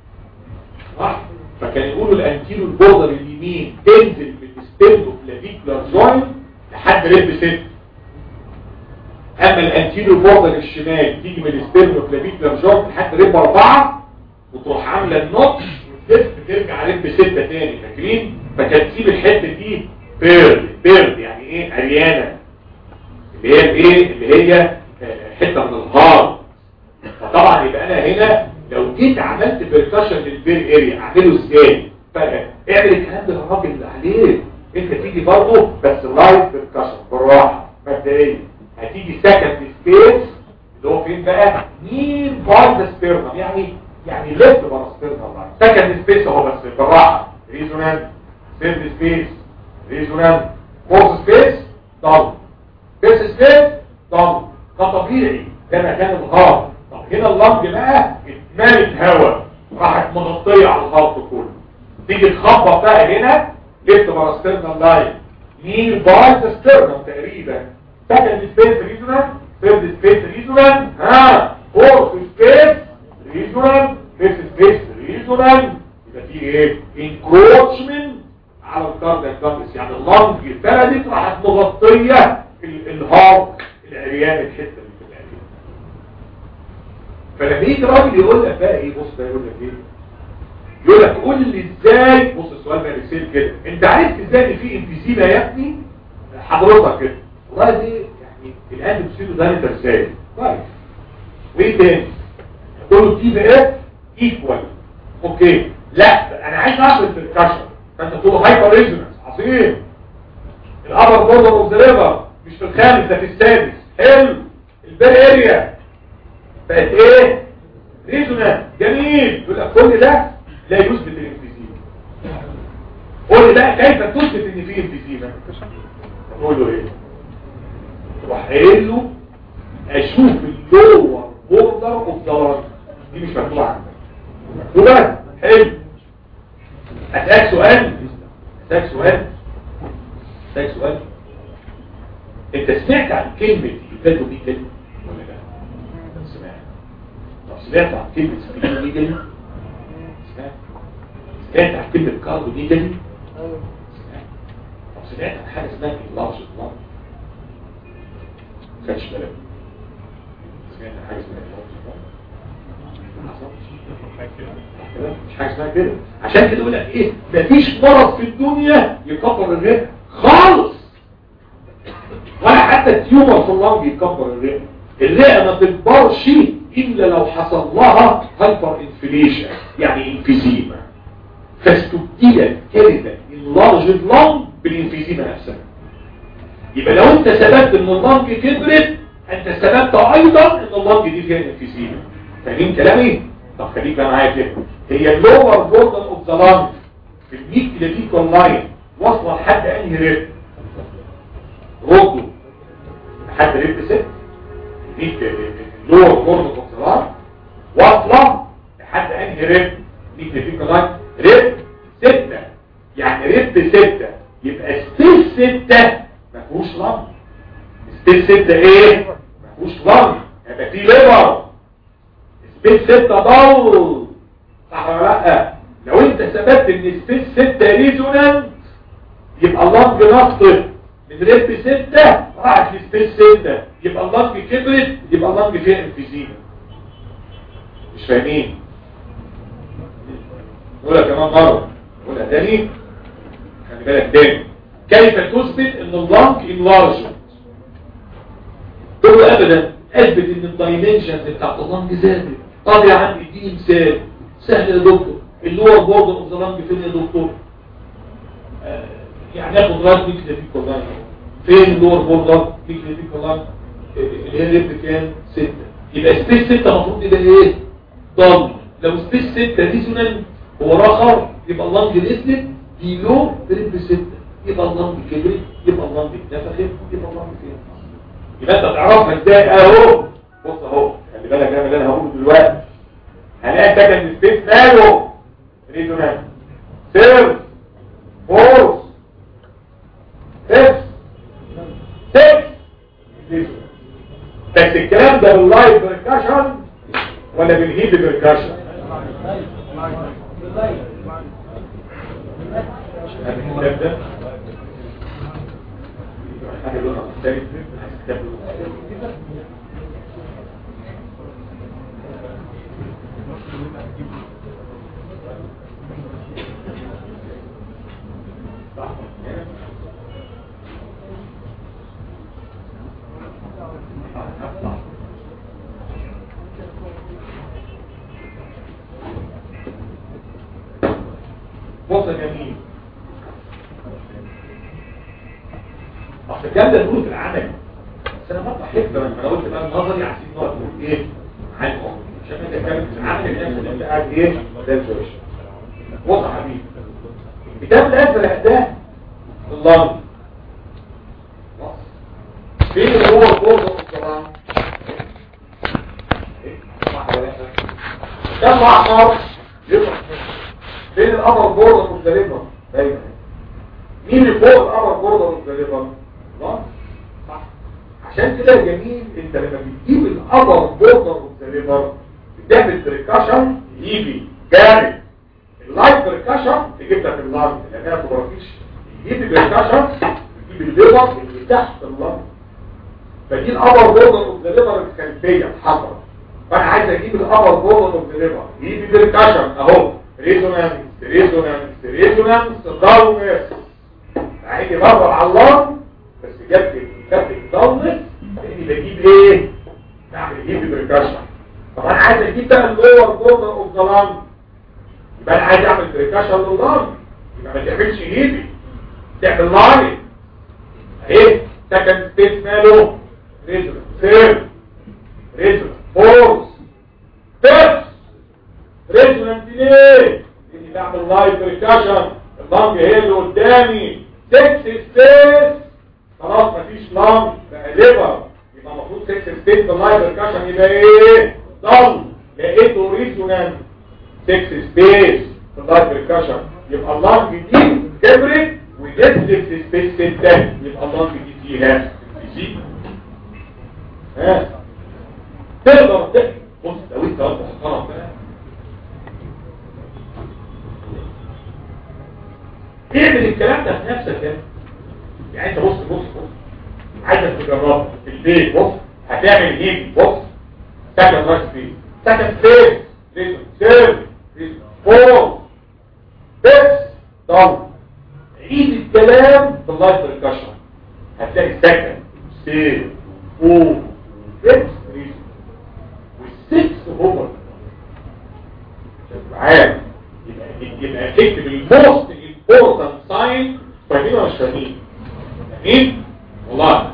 Speaker 1: صح فكان يقولوا الانتيرو بوردر اليمين تنزل من الستيرنو فلافيكولار جوينت لحد ريب 6 اما الانتيرو بوردر الشمال تيجي من الستيرنو فلافيكولار جوينت لحد ريب 4 وتروح عامله النوتش وتلف ترجع ريب 6 تاني فاكرين فكانت تسيب الحته دي بيرد بيرد يعني ايه عريانه اللي هي الايه اللي هي حته من الهار فطبعا يبقى انا هنا لو جيت عملت بيركشن للبير اريا اعمله ازاي اعمل الكلام ده للراجل اللي عليه انت تيجي برضه بس لايت بيركشن بالراحه مبدئيا هتيجي سكند سبيس اللي هو فين بقى مين باي سبيرنم يعني يعني ليفت بره سبيرنم سكند سبيس اهو بس بالراحه ريزونانت ثيرد سبيس ريزونانت فورث سبيس ضم فيرست سبيس ضم ده طبيعي ده مكان الهارت طب هنا اللنج بقى اتملت هواء راحت مغطيه على الهارت كله تيجي تخبط بقى هنا ليفت باراسترنال لاين نير باي سترنال تقريبا سكند سبيس ريزونانت ثيرد سبيس ريزونانت ها فورث سبيس ريزونانت فيفث سبيس ريزونانت يبقى في ايه انكروتشمنت على الكاردياك كاربس يعني اللنج اتبلدت راحت مغطيه الهارت العريان الحته اللي في العريان فلما يجي راجل يقول لك بقى ايه بص ده يقول لك ايه يقول لك قول لي ازاي بص السؤال ده رسيل كده انت عرفت ازاي ان في انفيزيما يا ابني حضرتك كده والله دي يعني الان بتصير ده انت ازاي كويس وايه تاني تقول له تي بي اف ايكوال اوكي لا انا عايز اعمل بركشن فانت تقول له هايبر ريزونانس عظيم الابر بوردر اوف ذا ليفر مش في الخامس ده في السادس حلو البير اريا بقت ايه ريزونانس جميل يقول لك كل ده لا يثبت الانفيزيما قول لي بقى كيف تثبت ان في انفيزيما تقول له ايه تروح قايل له اشوف اللور بوردر اوف ذا دي مش مكتوبه عندك مكتوبه حلو اسالك سؤال اسالك سؤال اسالك سؤال انت سمعت عن كلمة يبادو دي كلمة ولا لا سمعت طب سمعت عن كلمة سبيلو دي كلمة سمعت سمعت عن كلمة كاردو دي كلمة سمعت طب سمعت عن حاجة اسمها اللارج بلان خدش بالك سمعت عن حاجة اسمها اللارج بلان مش حاجة اسمها كده عشان كده يقول لك ايه مفيش مرض في الدنيا يكبر الرئة خالص ولا حتى التيومر في اللنج يكبر الرئة الرئة ما تكبرش الا لو حصل لها هايبر انفليشن يعني انفيزيما فاستبدلت كلمة اللارج اللنج بالانفيزيما نفسها يبقى لو انت سببت ان اللنج كبرت انت سببت ايضا ان اللنج دي فيها انفيزيما فاهمين كلامي؟ طب خليك بقى معايا كده هي اللور بوردن اوف ذا لانج في الميك كلافيكول لاين واصله لحد انهي ريب ردوا لحد ريب 6 الميك اللور بوردن اوف ذا لانج واصله لحد انهي ريب ميك كلافيكول لاين ريب 6 يعني ريب 6 يبقى ستيل 6 ما فيهوش لانج ستيل 6 ايه ما فيهوش لانج يبقى في ليفر سبيس ستة ضل صح ولا لا لو انت ثبت ان السبيس 6 ريزونانت يبقى اللنج نقطة من ريب 6 راحت لسبيس 6 يبقى اللنج كبرت يبقى اللنج فيها انفيزيما مش فاهمين نقولها كمان مرة نقولها تاني خلي بالك تاني كيف تثبت ان اللنج انلارجمنت تقول ابدا اثبت ان الدايمنشنز بتاعت اللنج زادت طب يا عم اديني مثال سهل يا دكتور اللور بورد اوف ذا لانج فين يا دكتور آه، يعني ياخد راس ميكلا في كولان فين اللور بورد ميكلا في كولان اللي هي ريب كام 6 يبقى سبيس 6 المفروض يبقى ايه ضم لو سبيس 6 ريزونال هو رخر يبقى اللانج نزلت دي لو ريب 6 يبقى اللانج كبرت يبقى اللانج اتنفخت يبقى اللانج فين يبقى انت تعرفها ازاي اهو بص اهو خلي بالك انا اللي انا هقوله دلوقتي هنلاقي سكن سبيس ماله ريزونانس سيرف فورس سكس سكس ريزونانس بس الكلام ده باللايف بركاشن ولا بالهيد بركاشن الكتاب ده حاجه لونها مختلف الكتاب لونها بص يا جميل اصل الكلام ده نقوله في العمل بس انا بطلع حته لما انا قلت بقى النظري عايزين نقعد نقول ايه عنه عشان انت تتكلم في العمل اللي انت قاعد ايه ده الفرش بص يا حبيبي الكتاب الازرق ده اللنج فين اللي هو البورد طبعا كم احمر يطلع فين الامر بوردر مختلفة دايما مين اللي فوق الامر بوردر مختلفة الله صح عشان كده يا جميل انت لما بتجيب الامر بوردر مختلفة بتعمل بريكاشن يجي جامد اللايت بريكاشن تجيب لك اللارج لانها تبركيش تجيب البريكاشن تجيب الليبر اللي تحت اللارج فدي الامر بوردر مختلفة الخلفية حصل فانا عايز اجيب الامر بوردر مختلفة يجي بريكاشن اهو ريزونانس ريزونانس ريزونانس ضلمس هيجي بره على الله بس جبت جبت ضلمس لاني بجيب ايه بعمل ايه بريكاشن طب انا عايز اجيب بقى اللور بوردر اوف ذا لانج يبقى انا عايز اعمل بريكاشن لللانج يبقى ما تعملش ايدي تعمل لاين اهي سكند سبيس ماله ريزونانس سير ريزونانس فورس فيرست ريزونانس ليه اني بعمل لايف بريكاشن اللنج هي اللي قدامي 6 سبيس خلاص مفيش لنج بقى ليفر يبقى المفروض 6 سبيس باللايف بريكاشن يبقى ايه ضل لقيته ريزونانس 6 سبيس باللايف بريكاشن يبقى اللنج دي كبرت ونزلت في سبيس 6 يبقى اللنج دي فيها فيزيك ها تقدر تقدر بص لو انت قلت محترم بقى اعمل الكلام ده في نفسك يعني يعني انت بص بص بص عايزك تجربه في البيت بص هتعمل ايه بص سكن رايت سبيس سكن سبيس ريزون سيرف ريزون فور بس ضل عيد الكلام باللايف بريكشن هتلاقي سكن سيرف فور بس ريزون والسكس هو عارف يبقى يبقى اكتب الموست important sign فاهمين ولا مش فاهمين؟ فاهمين؟ والله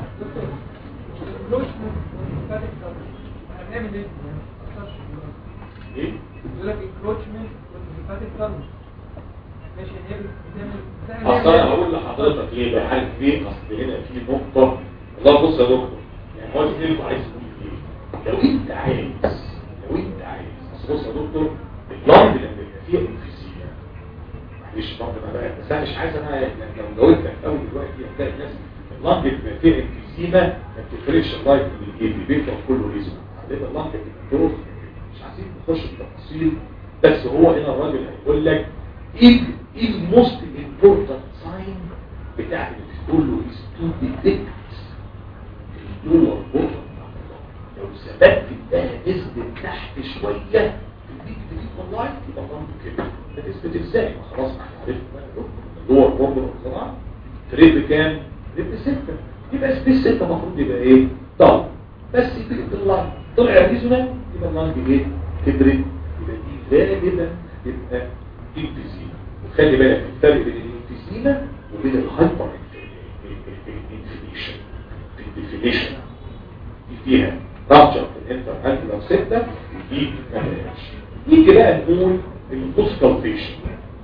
Speaker 1: ايه؟
Speaker 3: يقول لك encroachment والlymphatic tunnel ماشي هي بتعمل
Speaker 1: اصل انا هقول لحضرتك ليه بقى حاجه فين اصل هنا في نقطه والله بص يا دكتور يعني هو اللي عايز يقول ايه لو انت عايز لو انت عايز اصل بص يا دكتور اللنج لما يبقى فيها انفيزيا معلش برضه انا بقى بس انا مش عايز انا لو جاوبت لك قوي دلوقتي هتلاقي الناس اللنج بيبقى فيها انفيزيما ما بتفرقش اللايف من الجيب بيبقى كله ريزون هتبقى اللنج بتبقى مش عايزين نخش في تفاصيل بس هو هنا الراجل هيقول لك ايه ايه الموست امبورتنت ساين بتاعت اللي بتقول له is to detect اللور بوتر لو ثبت انها نزلت تحت شويه تديك تديك والله يبقى برضه كده هتثبت ازاي ما خلاص ما احنا عرفنا اللور بوتر طبعا تريب بكام؟ تريب بستة يبقى سبيس ستة المفروض يبقى ايه؟ طب بس يبقى اللاين طلع ريزونال يبقى اللاين ايه؟ كبرت يبقى دي غالبا يبقى انفيزيما وخلي بالك الفرق بين الانفيزيما وبين الهايبر انفيزيشن في الديفينيشن دي فيها رابتشر في الانتر انتر ستة ودي ما فيهاش نيجي بقى نقول البوسكالتيشن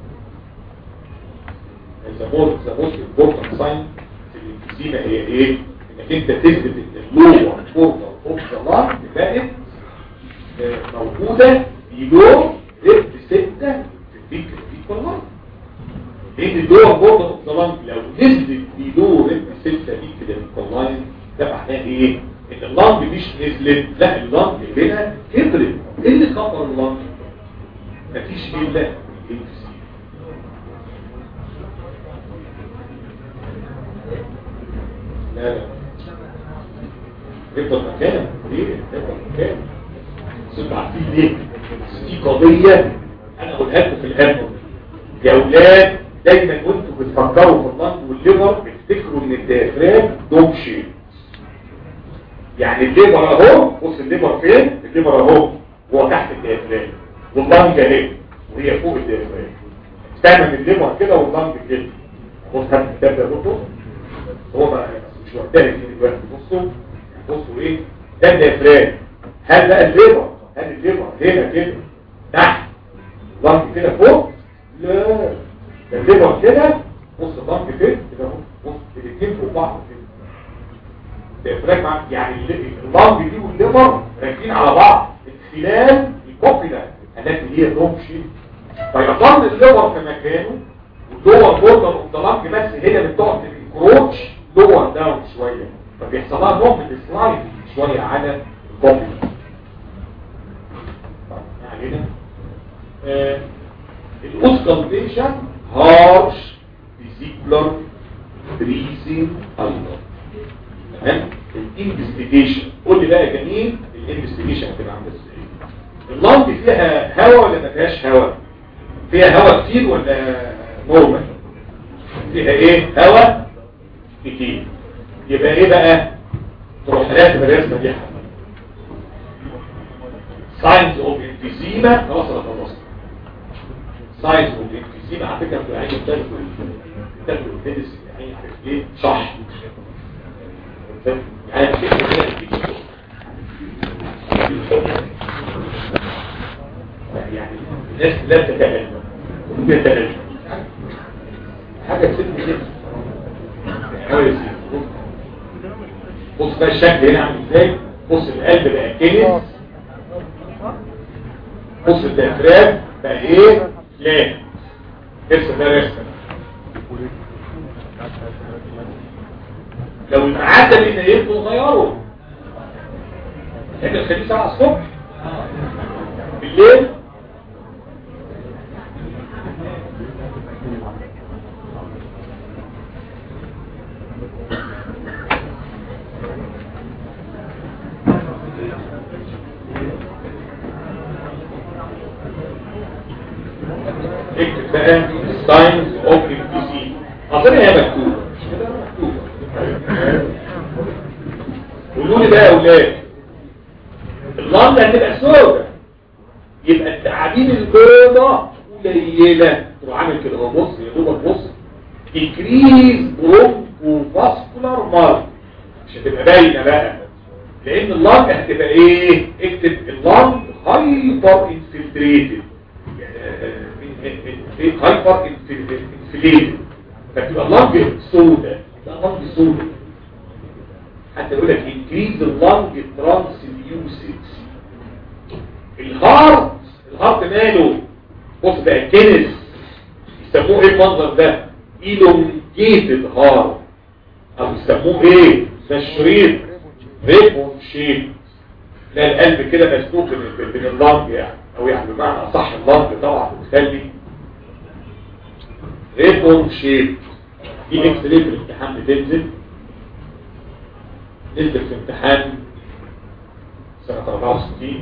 Speaker 1: the most the most important sign في الانفيزيما هي ايه؟ انك انت تثبت ان اللور بوردر اوف ذا لانج بقت آه، موجوده بيلو ريب ستة في البيك البيك لانج لان اللور بوردر اوف ذا لانج لو نزلت بيلو ريب ستة بيك البيك لانج ده معناه ايه؟ ان اللانج مش نزلت لا اللانج هنا كبرت ايه اللي كبر اللانج؟ مفيش الا الانفيزيما لا لا يفضل مكانه ليه يفضل مكانه انتوا عارفين ليه بس دي قضيه انا اقولها لكم في الهم يا اولاد دايما وانتوا بتفكروا في اللنج والليفر افتكروا ان الديافرام دوم شيب يعني الليفر اهو بص الليفر فين الليفر اهو هو تحت الديافرام واللنج اهي وهي فوق الديافرام تعمل الليفر كده واللنج كده بص هات الكتاب ده بص هو بقى مش وقتها دي دلوقتي بصوا بصوا ايه ده الديافرام هل بقى الليفر هل الليفر هنا كده تحت ضغط كده فوق لا ده الليفر كده بص ضغط فين كده اهو بص الاثنين فوق بعض كده الديافرام مع- يعني الضغط دي والليفر راكبين على بعض خلال الكوبيلا التي هي دوم شيء فيظل الليفر في مكانه واللور بوردر اوف ذا بس هي اللي بتقعد تنكروتش لور داون شويه فبيحصل لها نوع من السلايد شويه على الكوبي علينا آه الاوسكالتيشن هارش فيزيكولار بريزنج ايضا تمام الانفستيجيشن قول لي بقى يا جميل الانفستيجيشن هتبقى عامله ازاي اللمب فيها هواء ولا ما فيهاش هواء فيها هواء كتير ولا نورمال فيها ايه هواء كتير يبقى ايه بقى تروح راسم الرسمه دي ساينز اوف انفيزيما خلاص انا خلصت ساينز اوف انفيزيما على فكره بتبقى عين بتاكل بتاكل الفيدس يعني عارف ليه صح يعني فكره يعني الناس لا تتألم تتألم حاجة تسد كده حاول يسيب بص بقى الشكل هنا عامل ازاي بص القلب بقى كنس بص الديافرام بقى ايه لا ارسم ده رسم لو المعدل اللي يبقوا نغيره احنا الخميس 7 الصبح بالليل اكتب بقى ساينز اوف انفيزي اظن هي مكتوبه مش كده مكتوبه قولوا لي بقى يا اولاد اللمبه هتبقى سوداء يبقى التعابين البيضاء قليله تروح عامل كده اهو بص يا دوبك بص انكريز برونكو فاسكولار مارك مش هتبقى باينه بقى لان اللنج هتبقى ايه اكتب اللنج هايبر انفلتريتد هايبر انفلتريتد فتبقى اللنج سوداء ده لنج سوداء حتى يقول لك انكريز اللنج ترانسليوسيد الهارت الهارت ماله بص بقى كنس يسموه ايه المنظر ده elongated هارت او يسموه ايه ده الشريط ريبون شيب تلاقي القلب كده مسلوك بين بين اللنج يعني او يعني بمعنى اصح اللنج طبعا بتخلي ريبون شيب في اكس راي في الامتحان بتنزل نزلت في امتحان سنة 64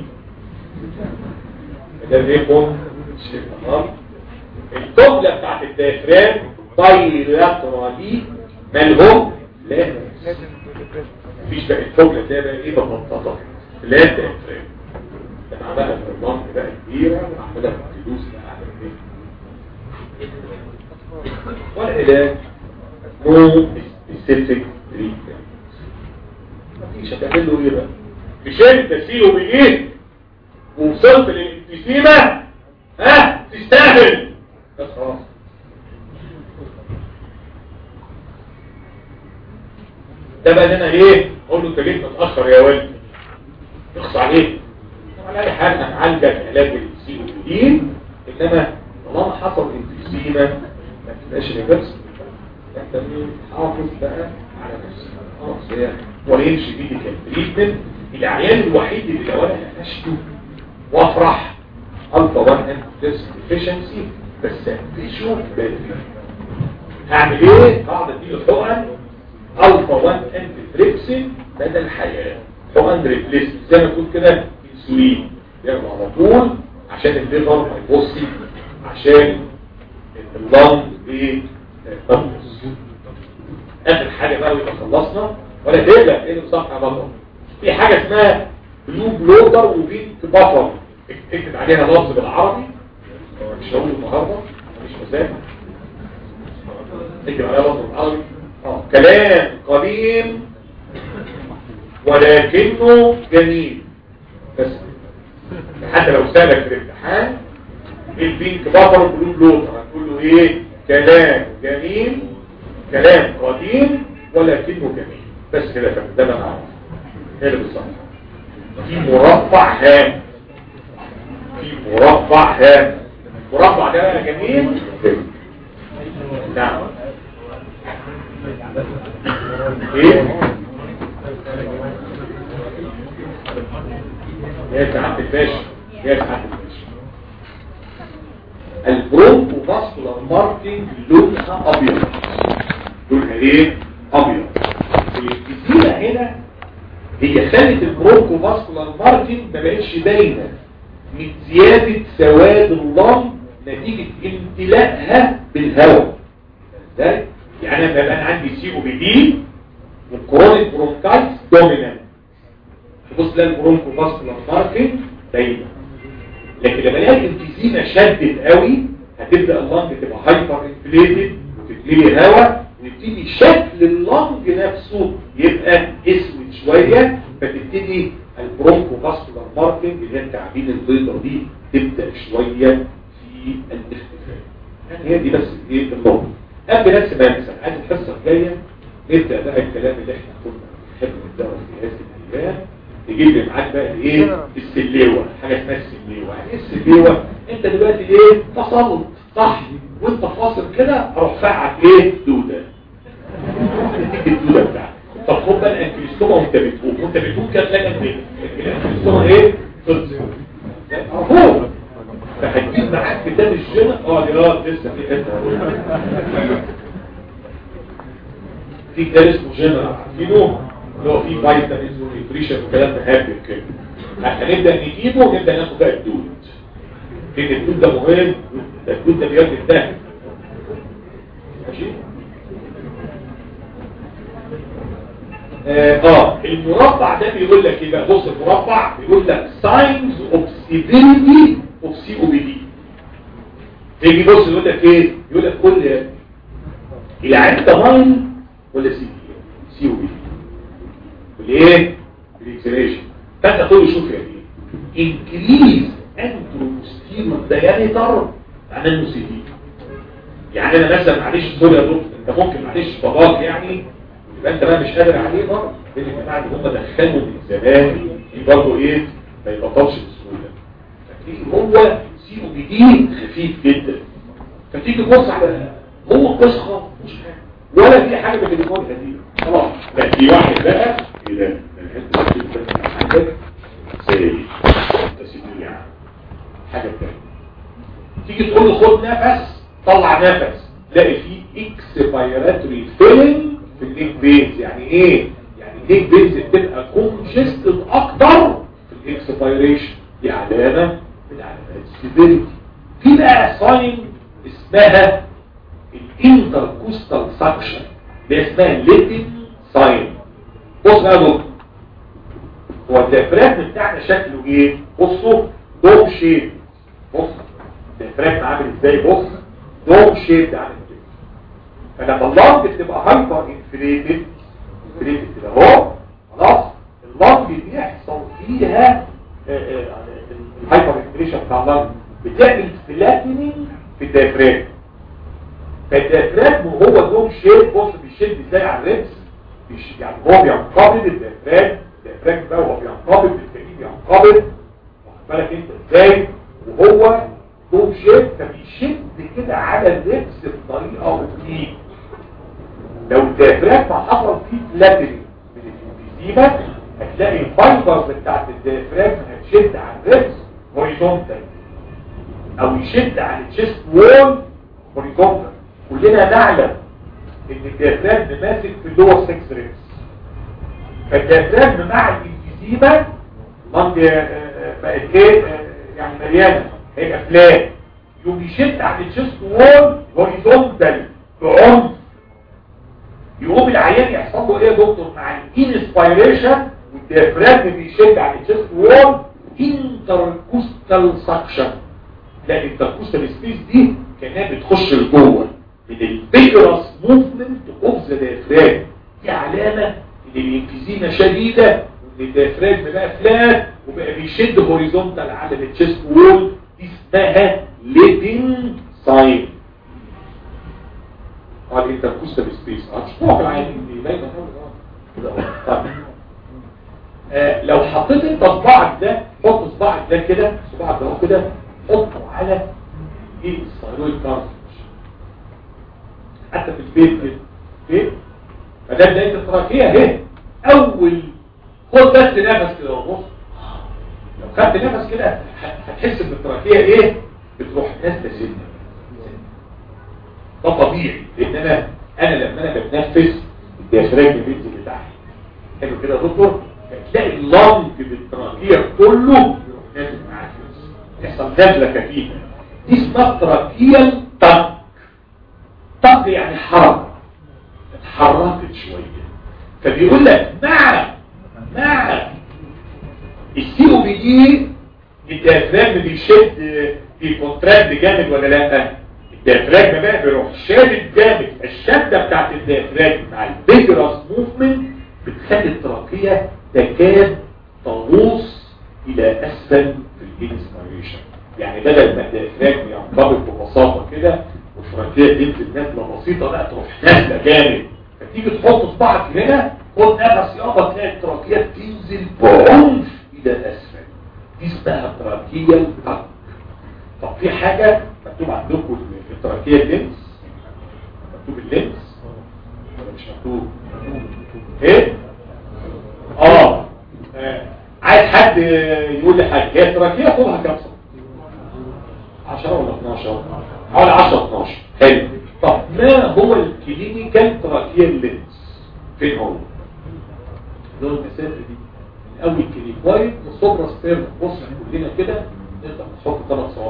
Speaker 1: ده ريبون شيب تمام التوبلة بتاعت الديافرام بايلاترالي مالهم لا مفيش بقى التوبلة تلاقي بقى ايه بمنطقة لا ديافرام كان عملها في اللنج بقى كبيرة وعملها في الفلوس بقى على ايه والعلاج نو سبيسيفيك تريتمنت مفيش هتعمل له ايه بقى مش انت سيله بايه ووصلت للانفسيمة ها تستاهل بس خلاص ده بقى انا ايه اقول له انت جيت متاخر يا ولد يخص عليك على اي حال هنعالجك علاج السي او بي انما طالما حصل انفسيمة ما تبقاش ريفرس انت ايه حافظ بقى على نفسك خلاص هي ويمشي ميديكال تريتمنت العيان الوحيد اللي لو انا قفشته وافرح الفا 1 انتي ديفيشنسي بس اقفشه بدري هعمل ايه؟ هقعد اديله حقن الفا 1 انتي تريبسين بدل الحياه حقن ريبليس زي ما تقول كده انسولين ياخده على طول عشان الليفر ما يبصي عشان اللنج ايه تنقص اخر حاجه بقى يبقى خلصنا ولا تقلق ايه الصفحه بطل في حاجه اسمها بلو بلوتر وبينك بطل اكتب عليها لفظ بالعربي مش هقول النهارده مفيش مسافه اكتب عليها لفظ بالعربي اه كلام قديم ولكنه جميل بس حتى لو سالك في الامتحان البينك بابر بلو بلوتر هتقول له ايه كلام جميل كلام قديم ولكنه جميل بس كده كده ده انا عارف هي اللي بالظبط في مربع هام في مربع هام مربع ده بقى جميل نعم ايه يا سعادة الباشا يا سعادة الباشا البرونكو فاسكولار ماركينج لونها ابيض لونها ايه ابيض الجزيره هنا هي خلت البرونكو فاسكولار ماركينج ما بقتش باينه من زياده سواد اللم نتيجه امتلاءها بالهواء ازاي يعني انا بقى عندي سي او بي دي والكرونيك برونكايتس دومينانت تبص تلاقي البرونكو فاسكولار ماركينج باينه لكن لما الاقي الانفيزيما شدت قوي هتبدا اللنج تبقى هايبر انفليتد وتتملي هواء ويبتدي شكل اللنج نفسه يبقى اسود شويه فتبتدي البرونكو فاسكولار ماركينج اللي هي التعابين البيضاء دي تبدا شويه في الاختفاء يعني هي دي بس ايه النقطه قبل نفس ما انسى عايز الحصه الجايه نبدا بقى الكلام اللي احنا كنا بنحب ندرس في هذه الايام تجيب لي معاك بقى ايه السليوه حاجه اسمها السليوه يعني ايه السليوه انت دلوقتي ايه فصلت صح وانت فاصل كده اروح فعك ايه دوده تديك الدوده بتاعتك طب خد بقى الانكليستوما وانت بتقوم وانت بتقوم كده تلاقي انت الانكليستوما ايه خلص اهو فهتجيب معاك كتاب الجنة اه دي اه لسه في حته في كتاب اسمه جنرال عارفينه اللي هو فيه فيتامينز ونيوتريشن وكلام مهبل كده هنبدا نجيبه ونبدا ناخد بقى الدود لان الدود ده مهم ده الدود ده بيرد الدم ماشي اه آه، المربع ده بيقول لك ايه بقى بص المربع بيقول لك signs of severity of COPD يجي بص يقول لك ايه يقول لك كل العين ده ماين ولا سي سي او بي والايه الاكسليشن فانت تقول له شوف يا ايه انكريز انتروستيرو دايمتر معناه انه سي دي يعني انا مثلا معلش سوري يا دكتور انت ممكن معلش باباك يعني يبقى انت بقى مش قادر عليه برضه لان الجماعه اللي هم دخلوا من زمان دي برضه ايه ما يبطلش بسهوله فتيجي هو سي او بي دي خفيف جدا فتيجي تبص على هو قصه مش حاجه ولا في حاجه من اللي دي خلاص لا في واحد بقى ايه ده ده الحته دي بس عندك حاجه تانية تيجي تقول له خد نفس طلع نفس تلاقي فيه اكسبيراتوري فيلم في النيك بينز يعني ايه يعني النيك بينز بتبقى كونجستد اكتر في الاكسبيريشن دي علامه من علامات السيفيريتي في بقى ساين اسمها الانتركوستال سكشن دي اسمها ليتن ساين بص بقى يا دكتور هو الديافراجم بتاعنا شكله ايه بصوا دوم شيب بص الديافراجم عامل ازاي بص دوم شيب عامل كده فلما اللنج بتبقى هايبر انفليتد انفليتد كده اهو خلاص اللنج دي يحصل فيها الهايبر انفليشن بتاع اللنج بتعمل فلاتنينج في الديافراجم فالديافراجم وهو دوم شيب بص بيشد ازاي على الريبس بيش- يعني هو بينقبض الديافراجم الديافراجم بقى وهو بينقبض بالتاني بينقبض واخد بالك انت ازاي وهو دوم شيب فبيشد كده على الريبس بطريقه روتين لو الديافراجم حصل فيه فلاتنينج من الانفيزيما هتلاقي الفايبرز بتاعت الديافراجم هتشد على الريبس هوريزونتال او يشد على الشيست وول هوريزونتال كلنا نعلم ان الديافراجم ماسك في اللور 6 ريبس فالديافراجم مع الانفيزيما لنج بقت ايه آه، يعني مليانه هيبقى فلات يقوم يشد على الشيست وول هوريزونتال بعنف يقوم العيان يحصل له ايه يا دكتور مع الانسبيريشن والديافراجم بيشد على الشيست وول انتركوستال سكشن لا الانتركوستال سبيس دي كانها بتخش لجوه من الفيجرس موفمنت اوف ذا ديافراجم دي علامه ان الانفيزيما شديده وان الديافراجم بقى فلات وبقى بيشد هوريزونتال على التشيست وول دي اسمها ليدنج ساين اه الانتركوستال سبيس اه مش طبعا العين دي باينه خالص اه كده اهو. طيب آه، لو حطيت انت صباعك ده حط صباعك ده كده صباعك ده اهو كده حطه على ايه الثايرويد كارتج حتى في البيت كده اوكي فده بدايه التراكيه اهي اول خد بس نفس كده اهو بص لو خدت نفس كده ه- هتحس ان التراكيه ايه بتروح نازله سنه ده طبيعي لان انا انا لما انا بتنفس الديافراجم بينزل لتحت حلو كده يا دكتور هتلاقي اللنج بالتراكيه كله يروح نازل معاك يحصل نزله خفيفه دي اسمها تراكيال تك تك يعني حركه اتحركت شويه فبيقول لك مع مع السي او بي دي الديافراجم بيشد في كونتراكت جامد ولا لا الديافراجم بقى بيروح شادد جامد الشده بتاعت الديافراجم مع الفيجرس موفمنت بتخلي التراكيه تكاد تغوص الى اسفل في الانسبيريشن يعني بدل ما الديافراجم ينقبض ببساطه كده والتراكيه تنزل نازله بسيطه بقى تروح نازله جامد فتيجي تحط صباعك هنا خد نفس يابا تلاقي التراكيه بتنزل بعنف الى اسفل دي اسمها تراكيه تك طب في حاجه مكتوب عندكم في التراكيه اللينس مكتوب اللينس ولا مش مكتوب ايه اه آه. عايز حد يقول لي حاجه هي التراكيه طولها كام سم 10 ولا 12 حوالي 10 12 حلو طب ما هو الكلينيكال تراكيال لينس فين هو اللي هو المسافه دي من اول كليكوايد للصبرا ستيرن بص كلنا كده نقدر نحط ثلاث صوابع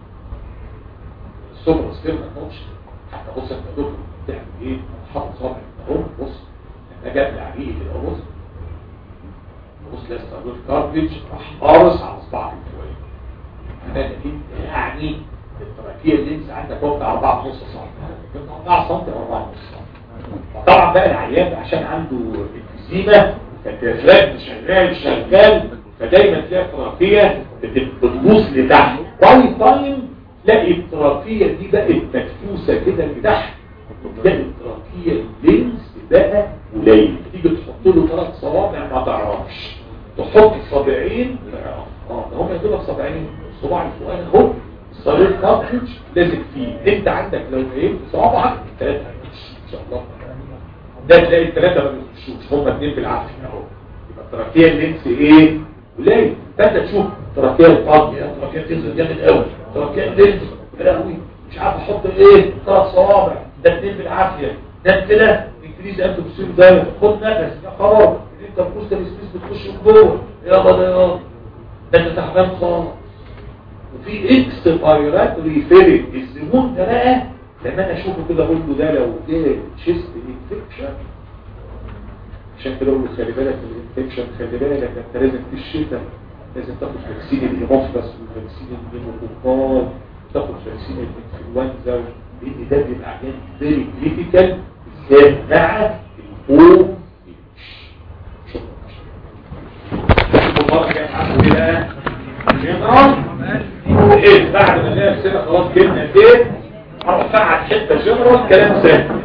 Speaker 1: الصبرا ستيرن ما تحطش حتى بص انت دكتور بتعمل ايه حاطط صابع اهو بص انا جاب لي عليه كده اهو بص بص لسه اقول كارتليج راح قارص على صباعك شويه انا لقيت يعني التراكيه اللينس عندك وقت 4 ونص سم 4 سم او 4 ونص سم طبعا بقى العيان عشان عنده انفيزيما فالديافراجم شغال شغال فدايما تلاقي التراكيه بتبص لتحت باي تايم تلاقي التراكيه دي بقت مدفوسه كده لتحت تلاقي التراكيه اللينس بقى قليل تيجي تحط له ثلاث صوابع ما تعرفش تحط صابعين اه ده هم يدولك صابعين الصباع الفوقاني اهو الصليب كارتريج لازق فيه انت عندك لو ايه صوابعك ثلاثه ان شاء الله ده تلاقي الثلاثه ما بيخشوش هم اثنين بالعافيه اهو يبقى التراكيه اللينس ايه قليل فانت تشوف تراكيه فاضيه تراكيه تنزل جامد قوي تراكيه تنزل يا لهوي مش عارف احط ايه ثلاث صوابع ده اتنين بالعافيه ده كده انجليزي انت بتصير ده خد نفس يا خبر انت بتبص السبيس بتخش من جوه يلا ده يلا ده انت تعبان خالص وفي اكس بايرات ريفيرنج الزبون ده بقى لما انا اشوفه كده اقول له ده لو جه تشيست انفكشن عشان كده اقول له خلي بالك من الانفكشن خلي بالك انت لازم في الشتاء لازم تاخد فاكسين الهيموفلس وفاكسين النيموكوكال تاخد فاكسين الانفلونزا لان ده بيبقى عيان فيري كريتيكال بالذات مع الفوم شكرا المره الجايه معاكم ايه بقى؟ جنرال ايه بعد ما نلاقي نفسنا خلاص جبنا ايه هرفع على حته جنرال كلام سهل